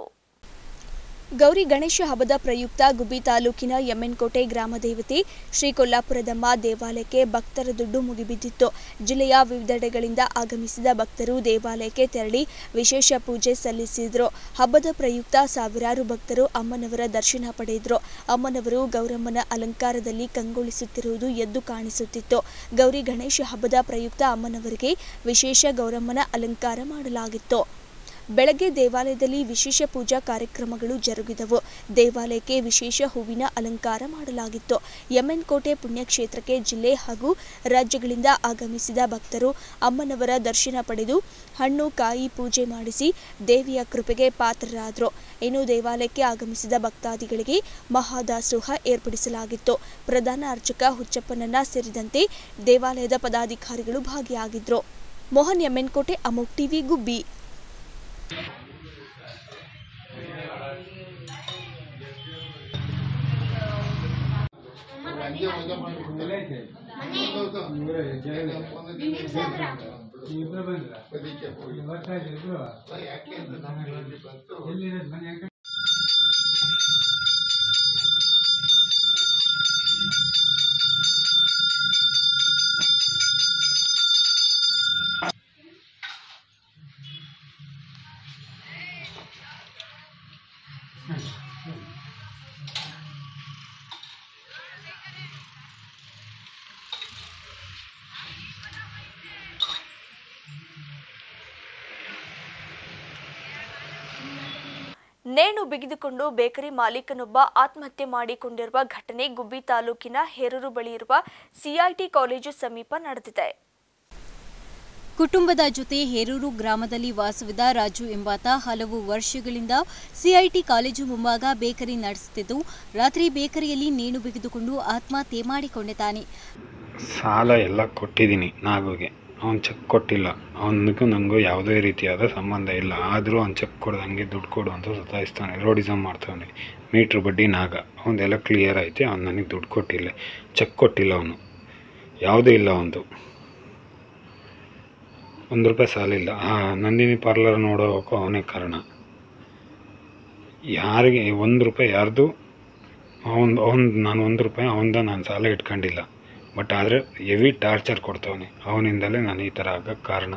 ಗೌರಿ ಗಣೇಶ ಹಬ್ಬದ ಪ್ರಯುಕ್ತ ಗುಬ್ಬಿ ತಾಲೂಕಿನ ಎಮ್ಮೆನ್ಕೋಟೆ ಗ್ರಾಮ ದೇವತೆ ಶ್ರೀ ಕೊಲ್ಲಾಪುರದಮ್ಮ ದೇವಾಲಯಕ್ಕೆ ಭಕ್ತರ ದುಡ್ಡು ಮುಗಿಬಿದ್ದಿತ್ತು ಜಿಲ್ಲೆಯ ವಿವಿಧೆಡೆಗಳಿಂದ ಆಗಮಿಸಿದ ಭಕ್ತರು ದೇವಾಲಯಕ್ಕೆ ತೆರಳಿ ವಿಶೇಷ ಪೂಜೆ ಸಲ್ಲಿಸಿದ್ರು ಹಬ್ಬದ ಪ್ರಯುಕ್ತ ಸಾವಿರಾರು ಭಕ್ತರು ಅಮ್ಮನವರ ದರ್ಶನ ಪಡೆದರು ಅಮ್ಮನವರು ಗೌರಮ್ಮನ ಅಲಂಕಾರದಲ್ಲಿ ಕಂಗೊಳಿಸುತ್ತಿರುವುದು ಎದ್ದು ಕಾಣಿಸುತ್ತಿತ್ತು ಗೌರಿ ಗಣೇಶ ಹಬ್ಬದ ಪ್ರಯುಕ್ತ ಅಮ್ಮನವರಿಗೆ ವಿಶೇಷ ಗೌರಮ್ಮನ ಅಲಂಕಾರ ಮಾಡಲಾಗಿತ್ತು ಬೆಳಗ್ಗೆ ದೇವಾಲಯದಲ್ಲಿ ವಿಶೇಷ ಪೂಜಾ ಕಾರ್ಯಕ್ರಮಗಳು ಜರುಗಿದವು ದೇವಾಲಯಕ್ಕೆ ವಿಶೇಷ ಹೂವಿನ ಅಲಂಕಾರ ಮಾಡಲಾಗಿತ್ತು ಯಮನ್ಕೋಟೆ ಪುಣ್ಯಕ್ಷೇತ್ರಕ್ಕೆ ಜಿಲ್ಲೆ ಹಾಗೂ ರಾಜ್ಯಗಳಿಂದ ಆಗಮಿಸಿದ ಭಕ್ತರು ಅಮ್ಮನವರ ದರ್ಶನ ಪಡೆದು ಹಣ್ಣು ಕಾಯಿ ಪೂಜೆ ಮಾಡಿಸಿ ದೇವಿಯ ಕೃಪೆಗೆ ಪಾತ್ರರಾದರು ಇನ್ನು ದೇವಾಲಯಕ್ಕೆ ಆಗಮಿಸಿದ ಭಕ್ತಾದಿಗಳಿಗೆ ಮಹಾದಾಸೋಹ ಏರ್ಪಡಿಸಲಾಗಿತ್ತು ಪ್ರಧಾನ ಅರ್ಚಕ ಹುಚ್ಚಪ್ಪನನ್ನ ಸೇರಿದಂತೆ ದೇವಾಲಯದ ಪದಾಧಿಕಾರಿಗಳು ಭಾಗಿಯಾಗಿದ್ರು ಮೋಹನ್ ಎಮ್ಮೆನ್ಕೋಟೆ ಅಮೋಕ್ ಟಿವಿ ಗುಬ್ಬಿ ನೇಣು ಬಿಗಿದುಕೊಂಡು ಬೇಕರಿ ಮಾಲೀಕನೊಬ್ಬ ಆತ್ಮಹತ್ಯೆ ಮಾಡಿಕೊಂಡಿರುವ ಘಟನೆ ಗುಬ್ಬಿ ತಾಲೂಕಿನ ಹೇರೂರು ಬಳಿ ಇರುವ ಸಿಐಟಿ ಕಾಲೇಜು ಸಮೀಪ ನಡೆದಿದೆ ಕುಟುಂಬದ ಜೊತೆ ಹೇರೂರು ಗ್ರಾಮದಲ್ಲಿ ವಾಸವಿದ್ದ ರಾಜು ಎಂಬಾತ ಹಲವು ವರ್ಷಗಳಿಂದ ಸಿಐಟಿ ಕಾಲೇಜು ಮುಂಭಾಗ ಬೇಕರಿ ನಡೆಸುತ್ತಿದ್ದು ರಾತ್ರಿ ಬೇಕರಿಯಲ್ಲಿ ನೇಣು ಬಿಗಿದುಕೊಂಡು ಆತ್ಮಹತ್ಯೆ ಮಾಡಿಕೊಂಡಿದ್ದಾನೆ ಸಾಲ ಎಲ್ಲ ಕೊಟ್ಟಿದ್ದೀನಿ ನಾಗುಗೆ ಅವ್ನು ಚೆಕ್ ಕೊಟ್ಟಿಲ್ಲ ಅವನಿಗೂ ನನಗೂ ಯಾವುದೇ ರೀತಿಯಾದ ಸಂಬಂಧ ಇಲ್ಲ ಆದರೂ ಅವ್ನು ಚೆಕ್ ಕೊಡ್ದಂಗೆ ದುಡ್ಡು ಕೊಡು ಅಂತ ಸತಾಯಿಸ್ತಾನೆ ರೋಡಿಸಮ್ ಮಾಡ್ತಾನೆ ಮೀಟ್ರ್ ಬಡ್ಡಿ ನಾಗ ಅವನದೆಲ್ಲ ಕ್ಲಿಯರ್ ಐತೆ ಅವ್ನು ನನಗೆ ದುಡ್ಡು ಕೊಟ್ಟಿಲ್ಲ ಚೆಕ್ ಕೊಟ್ಟಿಲ್ಲ ಅವನು ಯಾವುದೂ ಇಲ್ಲ ಅವನದು ಒಂದು ರೂಪಾಯಿ ಸಾಲಿಲ್ಲ ಆ ನಂದಿನಿ ಪಾರ್ಲರ್ ನೋಡೋಕ್ಕೂ ಅವನೇ ಕಾರಣ ಯಾರಿಗೆ ಒಂದು ರೂಪಾಯಿ ಯಾರ್ದು ಅವನ್ ಅವ್ನು ನಾನು ಒಂದು ರೂಪಾಯಿ ಅವನ್ದ ನಾನು ಸಾಲ ಇಟ್ಕೊಂಡಿಲ್ಲ ಬಟ್ ಆದರೆ ಹೆವಿ ಟಾರ್ಚರ್ ಕೊಡ್ತವನೆ ಅವನಿಂದಲೇ ನಾನು ಈ ಥರ ಆಗಕ್ಕೆ ಕಾರಣ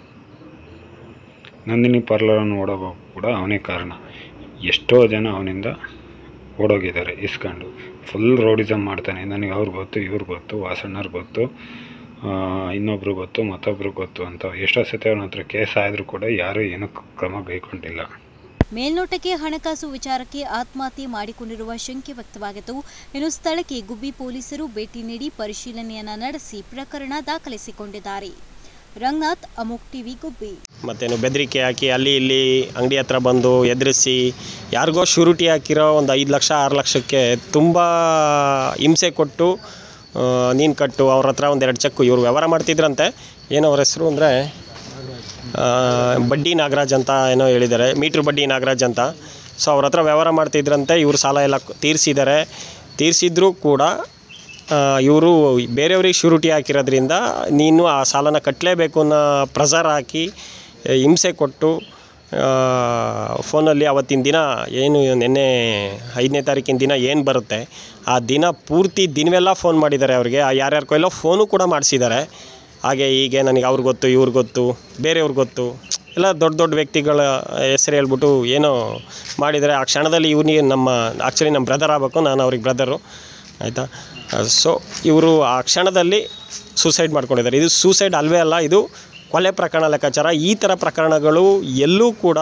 ನಂದಿನಿ ಪಾರ್ಲರ್ ನೋಡೋಕೆ ಕೂಡ ಅವನೇ ಕಾರಣ ಎಷ್ಟೋ ಜನ ಅವನಿಂದ ಓಡೋಗಿದ್ದಾರೆ ಇಸ್ಕೊಂಡು ಫುಲ್ ರೋಡಿಸಮ್ ಮಾಡ್ತಾನೆ ನನಗೆ ಅವ್ರು ಗೊತ್ತು ಇವ್ರು ಗೊತ್ತು ವಾಸಣ್ಣವ್ರು ಗೊತ್ತು ಇನ್ನೊಬ್ರು ಗೊತ್ತು ಮತ್ತೊಬ್ರು ಗೊತ್ತು ಅಂತ ಎಷ್ಟೋ ಸತಿ ಅವನ ಹತ್ರ ಕೇಸ್ ಆದರೂ ಕೂಡ ಯಾರೂ ಏನೂ ಕ್ರಮ ಕೈಗೊಂಡಿಲ್ಲ ಮೇಲ್ನೋಟಕ್ಕೆ ಹಣಕಾಸು ವಿಚಾರಕ್ಕೆ ಆತ್ಮಹತ್ಯೆ ಮಾಡಿಕೊಂಡಿರುವ ಶಂಕೆ ವ್ಯಕ್ತವಾಗಿತ್ತು ಇನ್ನು ಸ್ಥಳಕ್ಕೆ ಗುಬ್ಬಿ ಪೊಲೀಸರು ಭೇಟಿ ನೀಡಿ ಪರಿಶೀಲನೆಯನ್ನ ನಡೆಸಿ ಪ್ರಕರಣ ದಾಖಲಿಸಿಕೊಂಡಿದ್ದಾರೆ ರಂಗನಾಥ್ ಅಮೋಕ್ ಟಿವಿ ಗುಬ್ಬಿ ಮತ್ತೇನು ಬೆದರಿಕೆ ಹಾಕಿ ಅಲ್ಲಿ ಇಲ್ಲಿ ಅಂಗಡಿ ಹತ್ರ ಬಂದು ಎದುರಿಸಿ ಯಾರಿಗೋ ಶ್ಯೂರಿಟಿ ಹಾಕಿರೋ ಒಂದು ಐದು ಲಕ್ಷ ಆರು ಲಕ್ಷಕ್ಕೆ ತುಂಬ ಹಿಂಸೆ ಕೊಟ್ಟು ನೀನು ಕಟ್ಟು ಅವ್ರ ಹತ್ರ ಒಂದೆರಡು ಚೆಕ್ಕು ಇವ್ರು ವ್ಯವಹಾರ ಮಾಡ್ತಿದ್ರಂತೆ ಏನೋ ಅವ್ರ ಹೆಸರು ಅಂದರೆ ಬಡ್ಡಿ ನಾಗರಾಜ್ ಅಂತ ಏನೋ ಹೇಳಿದ್ದಾರೆ ಮೀಟ್ರ್ ಬಡ್ಡಿ ನಾಗರಾಜ್ ಅಂತ ಸೊ ಅವ್ರ ಹತ್ರ ವ್ಯವಹಾರ ಮಾಡ್ತಿದ್ರಂತೆ ಇವ್ರು ಸಾಲ ಎಲ್ಲ ತೀರಿಸಿದ್ದಾರೆ ತೀರಿಸಿದ್ರೂ ಕೂಡ ಇವರು ಬೇರೆಯವ್ರಿಗೆ ಶ್ಯೂರಿಟಿ ಹಾಕಿರೋದ್ರಿಂದ ನೀನು ಆ ಸಾಲನ ಕಟ್ಟಲೇಬೇಕು ಅನ್ನೋ ಪ್ರೆಸರ್ ಹಾಕಿ ಹಿಂಸೆ ಕೊಟ್ಟು ಫೋನಲ್ಲಿ ಅವತ್ತಿನ ದಿನ ಏನು ನಿನ್ನೆ ಐದನೇ ತಾರೀಕಿನ ದಿನ ಏನು ಬರುತ್ತೆ ಆ ದಿನ ಪೂರ್ತಿ ದಿನವೆಲ್ಲ ಫೋನ್ ಮಾಡಿದ್ದಾರೆ ಅವ್ರಿಗೆ ಆ ಯಾರ್ಯಾರ ಕೈಲೋ ಫೋನು ಕೂಡ ಮಾಡಿಸಿದ್ದಾರೆ ಹಾಗೆ ಹೀಗೆ ನನಗೆ ಅವ್ರಿಗೆ ಗೊತ್ತು ಇವ್ರಿಗೆ ಗೊತ್ತು ಬೇರೆಯವ್ರಿಗೆ ಗೊತ್ತು ಎಲ್ಲ ದೊಡ್ಡ ದೊಡ್ಡ ವ್ಯಕ್ತಿಗಳ ಹೆಸರು ಹೇಳ್ಬಿಟ್ಟು ಏನೋ ಮಾಡಿದ್ದಾರೆ ಆ ಕ್ಷಣದಲ್ಲಿ ಇವನಿಗೆ ನಮ್ಮ ಆ್ಯಕ್ಚುಲಿ ನಮ್ಮ ಬ್ರದರ್ ಆಗಬೇಕು ನಾನು ಅವ್ರಿಗೆ ಬ್ರದರು ಆಯಿತಾ ಸೊ ಇವರು ಆ ಕ್ಷಣದಲ್ಲಿ ಸೂಸೈಡ್ ಮಾಡ್ಕೊಂಡಿದ್ದಾರೆ ಇದು ಸೂಸೈಡ್ ಅಲ್ವೇ ಅಲ್ಲ ಇದು ಕೊಲೆ ಪ್ರಕರಣ ಲೆಕ್ಕಾಚಾರ ಈ ಥರ ಪ್ರಕರಣಗಳು ಎಲ್ಲೂ ಕೂಡ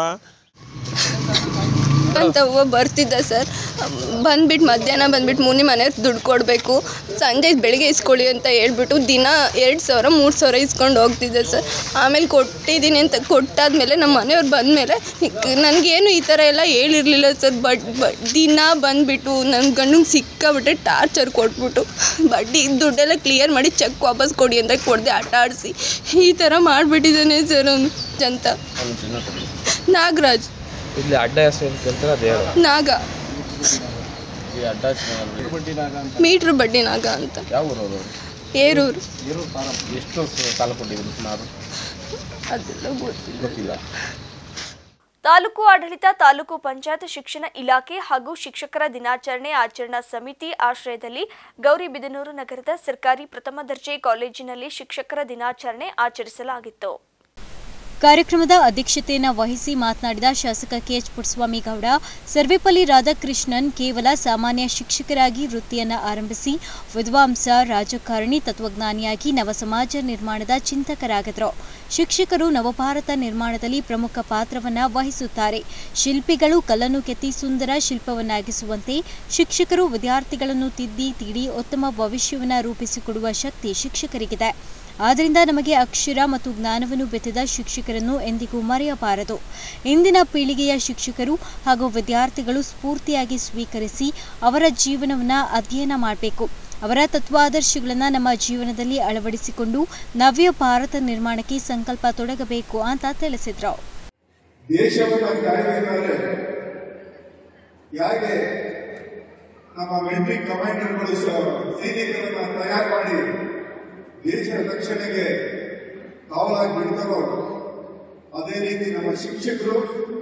ಅಂತ ಹೂವು ಬರ್ತಿದ್ದ ಸರ್ ಬಂದ್ಬಿಟ್ಟು ಮಧ್ಯಾಹ್ನ ಬಂದ್ಬಿಟ್ಟು ಮುನಿ ಮನೆಯವ್ರು ದುಡ್ಡು ಕೊಡಬೇಕು ಸಂಜೆ ಬೆಳಿಗ್ಗೆ ಇಸ್ಕೊಳ್ಳಿ ಅಂತ ಹೇಳ್ಬಿಟ್ಟು ದಿನ ಎರಡು ಸಾವಿರ ಮೂರು ಸಾವಿರ ಇಸ್ಕೊಂಡು ಹೋಗ್ತಿದ್ದೆ ಸರ್ ಆಮೇಲೆ ಕೊಟ್ಟಿದ್ದೀನಿ ಅಂತ ಕೊಟ್ಟಾದ್ಮೇಲೆ ನಮ್ಮ ಮನೆಯವ್ರು ಬಂದಮೇಲೆ ನನಗೇನು ಈ ಥರ ಎಲ್ಲ ಹೇಳಿರಲಿಲ್ಲ ಸರ್ ಬಟ್ ಬಟ್ ದಿನ ಬಂದುಬಿಟ್ಟು ನನ್ನ ಗಂಡಂಗೆ ಸಿಕ್ಕಾಬಿಟ್ಟೆ ಟಾರ್ಚರ್ ಕೊಟ್ಬಿಟ್ಟು ಬಡ್ಡಿ ದುಡ್ಡೆಲ್ಲ ಕ್ಲಿಯರ್ ಮಾಡಿ ಚೆಕ್ ವಾಪಸ್ ಕೊಡಿ ಅಂತ ಕೊಡದೆ ಆಟ ಆಡಿಸಿ ಈ ಥರ ಮಾಡಿಬಿಟ್ಟಿದ್ದಾನೆ ಸರ್ ಅವ್ನು ಅಂತ ನಾಗರಾಜ್ ಇಲ್ಲಿ ಅಡ್ಡ ಹೆಸರು ಏನು ಕೇಳ್ತಾರೆ ಅದು ಹೇಳು ನಾಗ ಈ ಅಡ್ಡ ಮೀಟ್ರ್ ಬಡ್ಡಿ ನಾಗ ಅಂತ ಯಾವ ಊರವರು ಏರೂರು ಎಷ್ಟು ಸಾಲ ಕೊಟ್ಟಿದ್ರು ಸುಮಾರು ಅದೆಲ್ಲ ಗೊತ್ತಿಲ್ಲ ಗೊತ್ತಿಲ್ಲ ತಾಲೂಕು ಆಡಳಿತ ತಾಲೂಕು ಪಂಚಾಯತ್ ಶಿಕ್ಷಣ ಇಲಾಖೆ ಹಾಗೂ ಶಿಕ್ಷಕರ ದಿನಾಚರಣೆ ಆಚರಣಾ ಸಮಿತಿ ಆಶ್ರಯದಲ್ಲಿ ಗೌರಿಬಿದನೂರು ನಗರದ ಸರ್ಕಾರಿ ಪ್ರಥಮ ದರ್ಜೆ ಕಾಲೇಜಿನಲ್ಲಿ ಶಿಕ್ಷಕರ ದಿನಾಚರಣೆ ಆಚರಿಸಲಾಗಿತ್ತು ಕಾರ್ಯಕ್ರಮದ ಅಧ್ಯಕ್ಷತೆಯನ್ನು ವಹಿಸಿ ಮಾತನಾಡಿದ ಶಾಸಕ ಕೆಎಚ್ ಪುಟ್ಟಸ್ವಾಮಿ ಗೌಡ ಸರ್ವೇಪಲ್ಲಿ ರಾಧಾಕೃಷ್ಣನ್ ಕೇವಲ ಸಾಮಾನ್ಯ ಶಿಕ್ಷಕರಾಗಿ ವೃತ್ತಿಯನ್ನು ಆರಂಭಿಸಿ ವಿದ್ವಾಂಸ ರಾಜಕಾರಣಿ ತತ್ವಜ್ಞಾನಿಯಾಗಿ ನವ ಸಮಾಜ ನಿರ್ಮಾಣದ ಚಿಂತಕರಾಗಿದ್ದರು ಶಿಕ್ಷಕರು ನವಭಾರತ ನಿರ್ಮಾಣದಲ್ಲಿ ಪ್ರಮುಖ ಪಾತ್ರವನ್ನು ವಹಿಸುತ್ತಾರೆ ಶಿಲ್ಪಿಗಳು ಕಲ್ಲನ್ನು ಕೆತ್ತಿ ಸುಂದರ ಶಿಲ್ಪವನ್ನಾಗಿಸುವಂತೆ ಶಿಕ್ಷಕರು ವಿದ್ಯಾರ್ಥಿಗಳನ್ನು ತಿದ್ದಿ ತೀಡಿ ಉತ್ತಮ ಭವಿಷ್ಯವನ್ನು ರೂಪಿಸಿಕೊಡುವ ಶಕ್ತಿ ಶಿಕ್ಷಕರಿಗಿದೆ ಆದ್ದರಿಂದ ನಮಗೆ ಅಕ್ಷರ ಮತ್ತು ಜ್ಞಾನವನ್ನು ಬೆತ್ತಿದ ಶಿಕ್ಷಕರನ್ನು ಎಂದಿಗೂ ಮರೆಯಬಾರದು ಇಂದಿನ ಪೀಳಿಗೆಯ ಶಿಕ್ಷಕರು ಹಾಗೂ ವಿದ್ಯಾರ್ಥಿಗಳು ಸ್ಫೂರ್ತಿಯಾಗಿ ಸ್ವೀಕರಿಸಿ ಅವರ ಜೀವನವನ್ನು ಅಧ್ಯಯನ ಮಾಡಬೇಕು ಅವರ ತತ್ವಾದರ್ಶಗಳನ್ನು ನಮ್ಮ ಜೀವನದಲ್ಲಿ ಅಳವಡಿಸಿಕೊಂಡು ನವ್ಯ ಭಾರತ ನಿರ್ಮಾಣಕ್ಕೆ ಸಂಕಲ್ಪ ತೊಡಗಬೇಕು ಅಂತ ತಿಳಿಸಿದ್ರು ದೇಶವನ್ನು ಕಾಯ್ದಿದ್ದಾರೆ ಯಾಕೆ ನಮ್ಮ ಮಿಲಿಟರಿ ಕಮಾಂಡರ್ಗಳು ಸೈನಿಕರನ್ನ ತಯಾರು ಮಾಡಿ ದೇಶದ ರಕ್ಷಣೆಗೆ ಕಾವಲಾಗಿ ಬಿಡ್ತಾರೋ ಅದೇ ರೀತಿ ನಮ್ಮ ಶಿಕ್ಷಕರು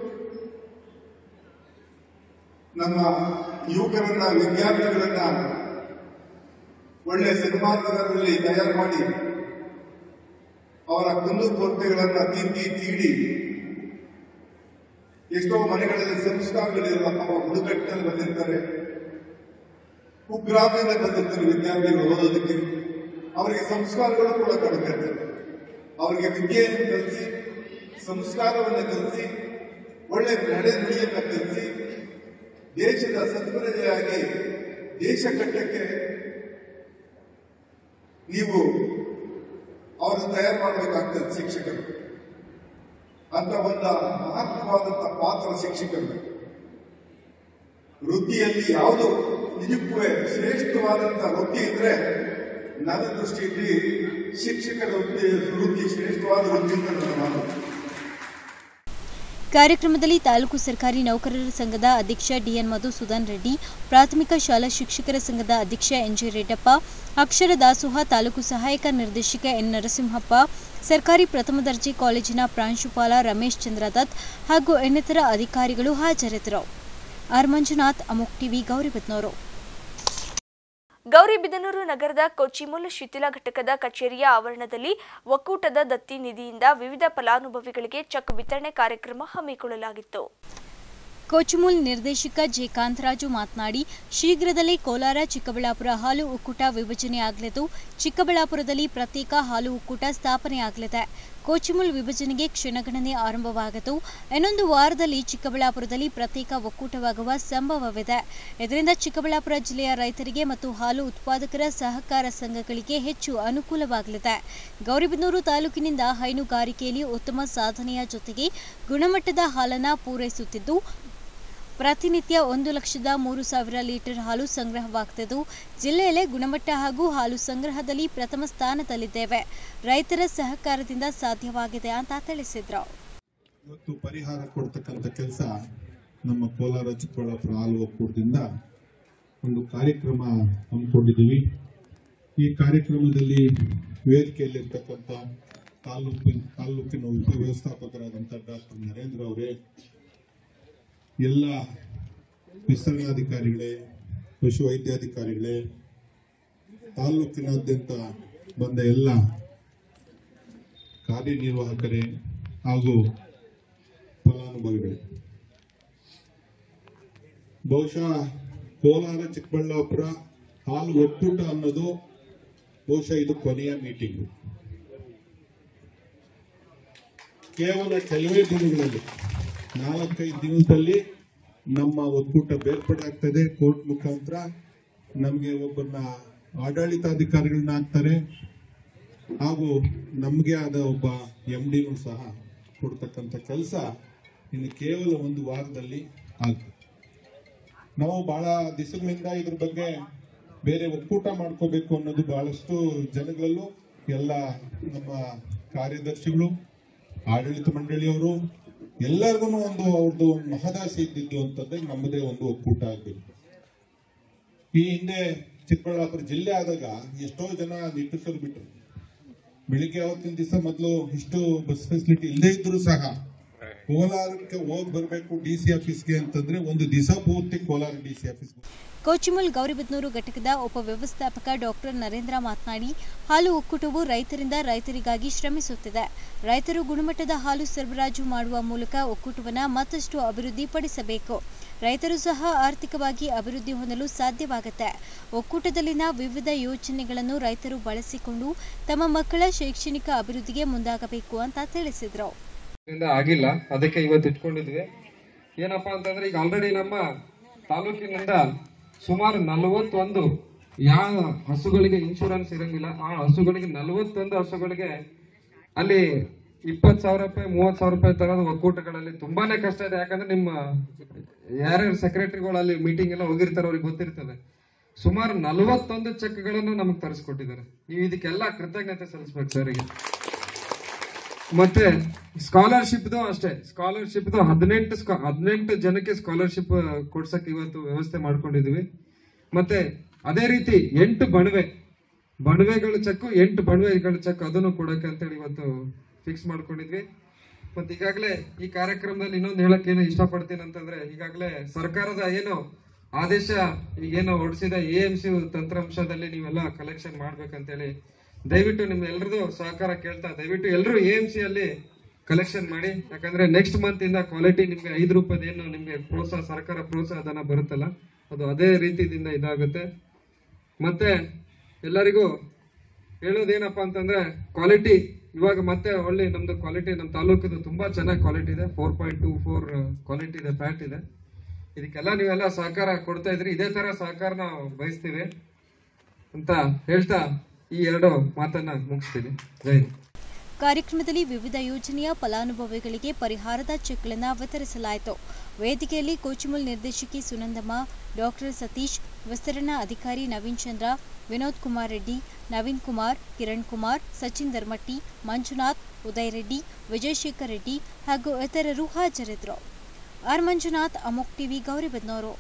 ನಮ್ಮ ಯುವಕರನ್ನ ವಿದ್ಯಾರ್ಥಿಗಳನ್ನ ಒಳ್ಳೆ ಸನ್ಮಾರ್ಗದಲ್ಲಿ ತಯಾರು ಮಾಡಿ ಅವರ ಕುಂದುಕೊರತೆಗಳನ್ನ ತಿದ್ದಿ ತೀಡಿ ಎಷ್ಟೋ ಮನೆಗಳಲ್ಲಿ ಸಂಸ್ಕಾರಗಳಿರುವ ನಮ್ಮ ಬುಡಕಟ್ಟಿನಲ್ಲಿ ಬಂದಿರ್ತಾರೆ ಕುಗ್ರಾಮದಿಂದ ಬಂದಿರ್ತಾರೆ ವಿದ್ಯಾರ್ಥಿಗಳು ಓದೋದಕ್ಕೆ ಅವರಿಗೆ ಸಂಸ್ಕಾರಗಳು ಕೂಡ ಕಡಿಮೆ ಅವರಿಗೆ ವಿದ್ಯೆಯನ್ನು ಕಲಿಸಿ ಸಂಸ್ಕಾರವನ್ನು ಕಲಿಸಿ ಒಳ್ಳೆ ನಡೆ ನುಡಿಯನ್ನು ಕಲಿಸಿ ದೇಶದ ಸದ್ಪ್ರಜೆಯಾಗಿ ದೇಶ ಕಟ್ಟಕ್ಕೆ ನೀವು ಅವರನ್ನು ತಯಾರು ಮಾಡಬೇಕಾಗ್ತದೆ ಶಿಕ್ಷಕರು ಅಂತ ಒಂದು ಮಹತ್ವವಾದಂತ ಪಾತ್ರ ಶಿಕ್ಷಕರು ವೃತ್ತಿಯಲ್ಲಿ ಯಾವುದು ನಿಜಕ್ಕೂ ಶ್ರೇಷ್ಠವಾದಂತ ವೃತ್ತಿ ಇದ್ರೆ ನನ್ನ ದೃಷ್ಟಿಯಲ್ಲಿ ಶಿಕ್ಷಕರ ವೃತ್ತಿ ವೃತ್ತಿ ಶ್ರೇಷ್ಠವಾದ ವೃತ್ತಿ ಅಂತ ನನ್ನ ಮಾತು ಕಾರ್ಯಕ್ರಮದಲ್ಲಿ ತಾಲೂಕು ಸರ್ಕಾರಿ ನೌಕರರ ಸಂಘದ ಅಧ್ಯಕ್ಷ ಡಿಎನ್ ಮಧುಸೂದನ್ ರೆಡ್ಡಿ ಪ್ರಾಥಮಿಕ ಶಾಲಾ ಶಿಕ್ಷಕರ ಸಂಘದ ಅಧ್ಯಕ್ಷ ಎನ್ಜಿ ರೆಡ್ಡಪ್ಪ ಅಕ್ಷರ ದಾಸೋಹ ತಾಲೂಕು ಸಹಾಯಕ ನಿರ್ದೇಶಕ ಎನ್ ನರಸಿಂಹಪ್ಪ ಸರ್ಕಾರಿ ಪ್ರಥಮ ದರ್ಜೆ ಕಾಲೇಜಿನ ಪ್ರಾಂಶುಪಾಲ ರಮೇಶ್ ಚಂದ್ರ ದತ್ ಹಾಗೂ ಇನ್ನಿತರ ಅಧಿಕಾರಿಗಳು ಹಾಜರಿದ್ದರು ಆರ್ ಮಂಜುನಾಥ್ ಅಮೋಕ್ ಟಿವಿ ಗೌರಿಬತ್ನೂರು ಗೌರಿಬಿದನೂರು ನಗರದ ಕೊಚ್ಚಿಮುಲ್ ಶಿಥಿಲ ಘಟಕದ ಕಚೇರಿಯ ಆವರಣದಲ್ಲಿ ಒಕ್ಕೂಟದ ದತ್ತಿ ನಿಧಿಯಿಂದ ವಿವಿಧ ಫಲಾನುಭವಿಗಳಿಗೆ ಚೆಕ್ ವಿತರಣೆ ಕಾರ್ಯಕ್ರಮ ಹಮ್ಮಿಕೊಳ್ಳಲಾಗಿತ್ತು ಕೋಚುಮುಲ್ ನಿರ್ದೇಶಕ ಜೆ ಕಾಂತರಾಜು ಮಾತನಾಡಿ ಶೀಘ್ರದಲ್ಲೇ ಕೋಲಾರ ಚಿಕ್ಕಬಳ್ಳಾಪುರ ಹಾಲು ಒಕ್ಕೂಟ ವಿಭಜನೆ ಆಗಲಿದ್ದು ಚಿಕ್ಕಬಳ್ಳಾಪುರದಲ್ಲಿ ಪ್ರತ್ಯೇಕ ಹಾಲು ಒಕ್ಕೂಟ ಸ್ಥಾಪನೆಯಾಗಲಿದೆ ಕೋಚಿಮುಲ್ ವಿಭಜನೆಗೆ ಕ್ಷಣಗಣನೆ ಆರಂಭವಾಗದು ಇನ್ನೊಂದು ವಾರದಲ್ಲಿ ಚಿಕ್ಕಬಳ್ಳಾಪುರದಲ್ಲಿ ಪ್ರತ್ಯೇಕ ಒಕ್ಕೂಟವಾಗುವ ಸಂಭವವಿದೆ ಇದರಿಂದ ಚಿಕ್ಕಬಳ್ಳಾಪುರ ಜಿಲ್ಲೆಯ ರೈತರಿಗೆ ಮತ್ತು ಹಾಲು ಉತ್ಪಾದಕರ ಸಹಕಾರ ಸಂಘಗಳಿಗೆ ಹೆಚ್ಚು ಅನುಕೂಲವಾಗಲಿದೆ ಗೌರಿಬಿದನೂರು ತಾಲೂಕಿನಿಂದ ಹೈನುಗಾರಿಕೆಯಲ್ಲಿ ಉತ್ತಮ ಸಾಧನೆಯ ಜೊತೆಗೆ ಗುಣಮಟ್ಟದ ಹಾಲನ್ನು ಪೂರೈಸುತ್ತಿದ್ದು ಪ್ರತಿನಿತ್ಯ ಒಂದು ಲಕ್ಷದ ಮೂರು ಸಾವಿರ ಲೀಟರ್ ಹಾಲು ಸಂಗ್ರಹವಾಗುತ್ತಿದ್ದು ಜಿಲ್ಲೆಯಲ್ಲೇ ಗುಣಮಟ್ಟ ಹಾಗೂ ಹಾಲು ಸಂಗ್ರಹದಲ್ಲಿ ಪ್ರಥಮ ಸ್ಥಾನದಲ್ಲಿದ್ದೇವೆ ರೈತರ ಸಹಕಾರದಿಂದ ಸಾಧ್ಯವಾಗಿದೆ ಅಂತ ತಿಳಿಸಿದ್ರು ಇವತ್ತು ಪರಿಹಾರ ಕೊಡ್ತಕ್ಕಂಥ ಕೆಲಸ ನಮ್ಮ ಕೋಲಾರ ಚಿಕ್ಕಬಳ್ಳಾಪುರ ಹಾಲು ಒಕ್ಕೂಟದಿಂದ ಒಂದು ಕಾರ್ಯಕ್ರಮ ಹಮ್ಮಿಕೊಂಡಿದ್ದೀವಿ ಈ ಕಾರ್ಯಕ್ರಮದಲ್ಲಿ ವೇದಿಕೆಯಲ್ಲಿರ್ತಕ್ಕಂಥ ತಾಲೂಕಿನ ತಾಲೂಕಿನ ಉಪವ್ಯವಸ್ಥಾಪಕರಾದಂಥ ಡಾಕ್ಟರ್ ನರೇಂದ್ರ ಅವರೇ ಎಲ್ಲ ವಿಸ್ತರಣಾಧಿಕಾರಿಗಳೇ ಪಶು ವೈದ್ಯಾಧಿಕಾರಿಗಳೇ ತಾಲೂಕಿನಾದ್ಯಂತ ಬಂದ ಎಲ್ಲ ಕಾರ್ಯನಿರ್ವಾಹಕರೇ ಹಾಗೂ ಫಲಾನುಭವಿಗಳೇ ಬಹುಶಃ ಕೋಲಾರ ಚಿಕ್ಕಬಳ್ಳಾಪುರ ಹಾಲು ಒಕ್ಕೂಟ ಅನ್ನೋದು ಬಹುಶಃ ಇದು ಕೊನೆಯ ಮೀಟಿಂಗ್ ಕೇವಲ ಕೆಲವೇ ದಿನಗಳಲ್ಲಿ ನಾಲ್ಕೈದು ದಿವಸದಲ್ಲಿ ನಮ್ಮ ಒಕ್ಕೂಟ ಬೇರ್ಪಡೆ ಆಗ್ತದೆ ಕೋರ್ಟ್ ಮುಖಾಂತರ ನಮಗೆ ಒಬ್ಬರನ್ನ ಆಡಳಿತಾಧಿಕಾರಿಗಳನ್ನ ಹಾಕ್ತಾರೆ ಹಾಗೂ ನಮಗೆ ಆದ ಒಬ್ಬ ಎಂ ಡಿನೂ ಸಹ ಕೊಡ್ತಕ್ಕಂಥ ಕೆಲಸ ಇನ್ನು ಕೇವಲ ಒಂದು ವಾರದಲ್ಲಿ ಆಗ್ತದೆ ನಾವು ಬಹಳ ದಿವಸಗಳಿಂದ ಇದ್ರ ಬಗ್ಗೆ ಬೇರೆ ಒಕ್ಕೂಟ ಮಾಡ್ಕೋಬೇಕು ಅನ್ನೋದು ಬಹಳಷ್ಟು ಜನಗಳಲ್ಲೂ ಎಲ್ಲ ನಮ್ಮ ಕಾರ್ಯದರ್ಶಿಗಳು ಆಡಳಿತ ಮಂಡಳಿಯವರು ಎಲ್ಲರಿಗೂ ಒಂದು ಅವ್ರದ್ದು ಒಂದು ಮಹದಾಸೆ ಇದ್ದಿದ್ದು ಅಂತಂದ್ರೆ ನಮ್ಮದೇ ಒಂದು ಒಕ್ಕೂಟ ಆಗ್ಬೇಕು ಈ ಹಿಂದೆ ಚಿಕ್ಕಬಳ್ಳಾಪುರ ಜಿಲ್ಲೆ ಆದಾಗ ಎಷ್ಟೋ ಜನ ನಿಟ್ಟುಸರು ಬಿಟ್ರು ಬೆಳಿಗ್ಗೆ ಅವತ್ತಿನ ದಿವಸ ಮೊದಲು ಇಷ್ಟು ಬಸ್ ಫೆಸಿಲಿಟಿ ಇಲ್ಲದೇ ಇದ್ರು ಸಹ ಕೋಲಾರಕ್ಕೆ ಹೋಗಿ ಬರಬೇಕು ಡಿ ಸಿ ಆಫೀಸ್ಗೆ ಅಂತಂದ್ರೆ ಒಂದು ದಿವಸ ಪೂರ್ತಿ Kolar D C office KOCHIMUL Gauribidanur ಘಟಕದ ಉಪವ್ಯವಸ್ಥಾಪಕ ಡಾಕ್ಟರ್ ನರೇಂದ್ರ ಮಾತನಾಡಿ ಹಾಲು ಒಕ್ಕೂಟವು ರೈತರಿಂದ ರೈತರಿಗಾಗಿ ಶ್ರಮಿಸುತ್ತಿದೆ ರೈತರು ಗುಣಮಟ್ಟದ ಹಾಲು ಸರಬರಾಜು ಮಾಡುವ ಮೂಲಕ ಒಕ್ಕೂಟವನ್ನು ಮತ್ತಷ್ಟು ಅಭಿವೃದ್ಧಿಪಡಿಸಬೇಕು ರೈತರು ಸಹ ಆರ್ಥಿಕವಾಗಿ ಅಭಿವೃದ್ಧಿ ಹೊಂದಲು ಸಾಧ್ಯವಾಗುತ್ತೆ ಒಕ್ಕೂಟದಲ್ಲಿನ ವಿವಿಧ ಯೋಜನೆಗಳನ್ನು ರೈತರು ಬಳಸಿಕೊಂಡು ತಮ್ಮ ಮಕ್ಕಳ ಶೈಕ್ಷಣಿಕ ಅಭಿವೃದ್ಧಿಗೆ ಮುಂದಾಗಬೇಕು ಅಂತ ತಿಳಿಸಿದರು ಇಂದ ಆಗಿಲ್ಲ ಅದಕ್ಕೆ ಇವತ್ತು ಇಟ್ಕೊಂಡಿದ್ವಿ ಏನಪ್ಪಾ ಅಂತಂದ್ರೆ ಈಗ ಆಲ್ರೆಡಿ ನಮ್ಮ ತಾಲೂಕಿನಿಂದ ಸುಮಾರು ನಲವತ್ತೊಂದು ಯಾವ ಹಸುಗಳಿಗೆ ಇನ್ಶೂರೆನ್ಸ್ ಇರಂಗಿಲ್ಲ ಆ ಹಸುಗಳಿಗೆ ನಲವತ್ತೊಂದು ಹಸುಗಳಿಗೆ ಅಲ್ಲಿ ಇಪ್ಪತ್ತು ಸಾವಿರ ರೂಪಾಯಿ ಮೂವತ್ತು ಸಾವಿರ ರೂಪಾಯಿ ತರೋದು ಒಕ್ಕೂಟಗಳಲ್ಲಿ ತುಂಬಾನೇ ಕಷ್ಟ ಇದೆ ಯಾಕಂದ್ರೆ ನಿಮ್ಮ ಯಾರ್ಯಾರು ಸೆಕ್ರೆಟರಿಗಳು ಅಲ್ಲಿ ಮೀಟಿಂಗ್ ಎಲ್ಲ ಹೋಗಿರ್ತಾರೆ ಅವ್ರಿಗೆ ಗೊತ್ತಿರ್ತದೆ ಸುಮಾರು ನಲವತ್ತೊಂದು ಚೆಕ್ಗಳನ್ನು ನಮಗೆ ತರಿಸ್ಕೊಟ್ಟಿದ್ದಾರೆ ನೀವು ಇದಕ್ಕೆಲ್ಲ ಕೃತಜ್ಞತೆ ಸಲ್ಲಿಸ್ಬೇಕು ಸರ್ ಈಗ ಮತ್ತೆ ಸ್ಕಾಲರ್ಶಿಪ್ದು ಅಷ್ಟೇ ಸ್ಕಾಲರ್ಶಿಪ್ದು ಹದಿನೆಂಟು ಹದಿನೆಂಟು ಜನಕ್ಕೆ ಸ್ಕಾಲರ್ಶಿಪ್ ಕೊಡ್ಸಕ್ ಇವತ್ತು ವ್ಯವಸ್ಥೆ ಮಾಡ್ಕೊಂಡಿದ್ವಿ ಮತ್ತೆ ಅದೇ ರೀತಿ ಎಂಟು ಬಣವೆ ಬಣವೆಗಳ ಚೆಕ್ ಎಂಟು ಬಣವೆಗಳ ಚೆಕ್ ಅದನ್ನು ಕೊಡಕ್ಕೆ ಅಂತೇಳಿ ಇವತ್ತು ಫಿಕ್ಸ್ ಮಾಡ್ಕೊಂಡಿದ್ವಿ ಮತ್ತೆ ಈಗಾಗಲೇ ಈ ಕಾರ್ಯಕ್ರಮದಲ್ಲಿ ಇನ್ನೊಂದು ಹೇಳಕ್ ಏನು ಇಷ್ಟಪಡ್ತೀನಿ ಅಂತಂದ್ರೆ ಈಗಾಗಲೇ ಸರ್ಕಾರದ ಏನು ಆದೇಶ ಏನು ಹೊರಡಿಸಿದ ಎ ಎಂ ಸಿ ತಂತ್ರಾಂಶದಲ್ಲಿ ನೀವೆಲ್ಲ ಕಲೆಕ್ಷನ್ ಮಾಡ್ಬೇಕಂತೇಳಿ ದಯವಿಟ್ಟು ನಿಮ್ ಎಲ್ರದ್ದು ಸಹಕಾರ ಕೇಳ್ತಾ ದಯವಿಟ್ಟು ಎಲ್ಲರೂ ಎ ಎಂ ಸಿ ಅಲ್ಲಿ ಕಲೆಕ್ಷನ್ ಮಾಡಿ ಯಾಕಂದ್ರೆ ನೆಕ್ಸ್ಟ್ ಮಂತ್ ಇಂದ ಕ್ವಾಲಿಟಿ ನಿಮ್ಗೆ ಐದು ರೂಪಾಯಿ ಏನು ನಿಮ್ಗೆ ಪ್ರೋತ್ಸಾಹ ಸರ್ಕಾರ ಪ್ರೋತ್ಸಾಹ ಧನ ಬರುತ್ತಲ್ಲ ಅದು ಅದೇ ರೀತಿಯಿಂದ ಇದಾಗುತ್ತೆ ಮತ್ತೆ ಎಲ್ಲರಿಗೂ ಹೇಳೋದೇನಪ್ಪಾ ಅಂತಂದ್ರೆ ಕ್ವಾಲಿಟಿ ಇವಾಗ ಮತ್ತೆ ಒಳ್ಳೆ ನಮ್ದು ಕ್ವಾಲಿಟಿ ನಮ್ಮ ತಾಲೂಕದು ತುಂಬಾ ಚೆನ್ನಾಗಿ ಕ್ವಾಲಿಟಿ ಇದೆ four point two four quality ಇದೆ ಫ್ಯಾಟ್ ಇದೆ ಇದಕ್ಕೆಲ್ಲ ನೀವೆಲ್ಲ ಸಹಕಾರ ಕೊಡ್ತಾ ಇದ್ರಿ ಇದೇ ತರ ಸಹಕಾರ ನಾವು ಬಯಸ್ತೀವಿ ಅಂತ ಹೇಳ್ತಾ ಈ ಎರಡು ಮಾತನ್ನ ಮುಗಿಸ್ತೀನಿ ಜೈ ಹಿಂದ್. ಕಾರ್ಯಕ್ರಮದಲ್ಲಿ ವಿವಿಧ ಯೋಜನೆಯ ಫಲಾನುಭವಿಗಳಿಗೆ ಪರಿಹಾರದ ಚೆಕ್ಗಳನ್ನು ವಿತರಿಸಲಾಯಿತು ವೇದಿಕೆಯಲ್ಲಿ ಕೋಚಿಮುಲ್ ನಿರ್ದೇಶಕಿ ಸುನಂದಮ್ಮ ಡಾಕ್ಟರ್ ಸತೀಶ್ ವಿಸ್ತರಣಾ ಅಧಿಕಾರಿ ನವೀನ್ ಚಂದ್ರ ವಿನೋದ್ ಕುಮಾರ್ ರೆಡ್ಡಿ ನವೀನ್ ಕುಮಾರ್ ಕಿರಣ್ ಕುಮಾರ್ ಸಚಿನ್ ಧರ್ಮಟ್ಟಿ ಮಂಜುನಾಥ್ ಉದಯ್ ರೆಡ್ಡಿ ವಿಜಯಶೇಖರ್ ರೆಡ್ಡಿ ಹಾಗೂ ಇತರರು ಹಾಜರಿದ್ದರು ಆರ್ ಮಂಜುನಾಥ್ ಅಮೋಕ್ ಟಿವಿ ಗೌರಿಬದ್ನೂರು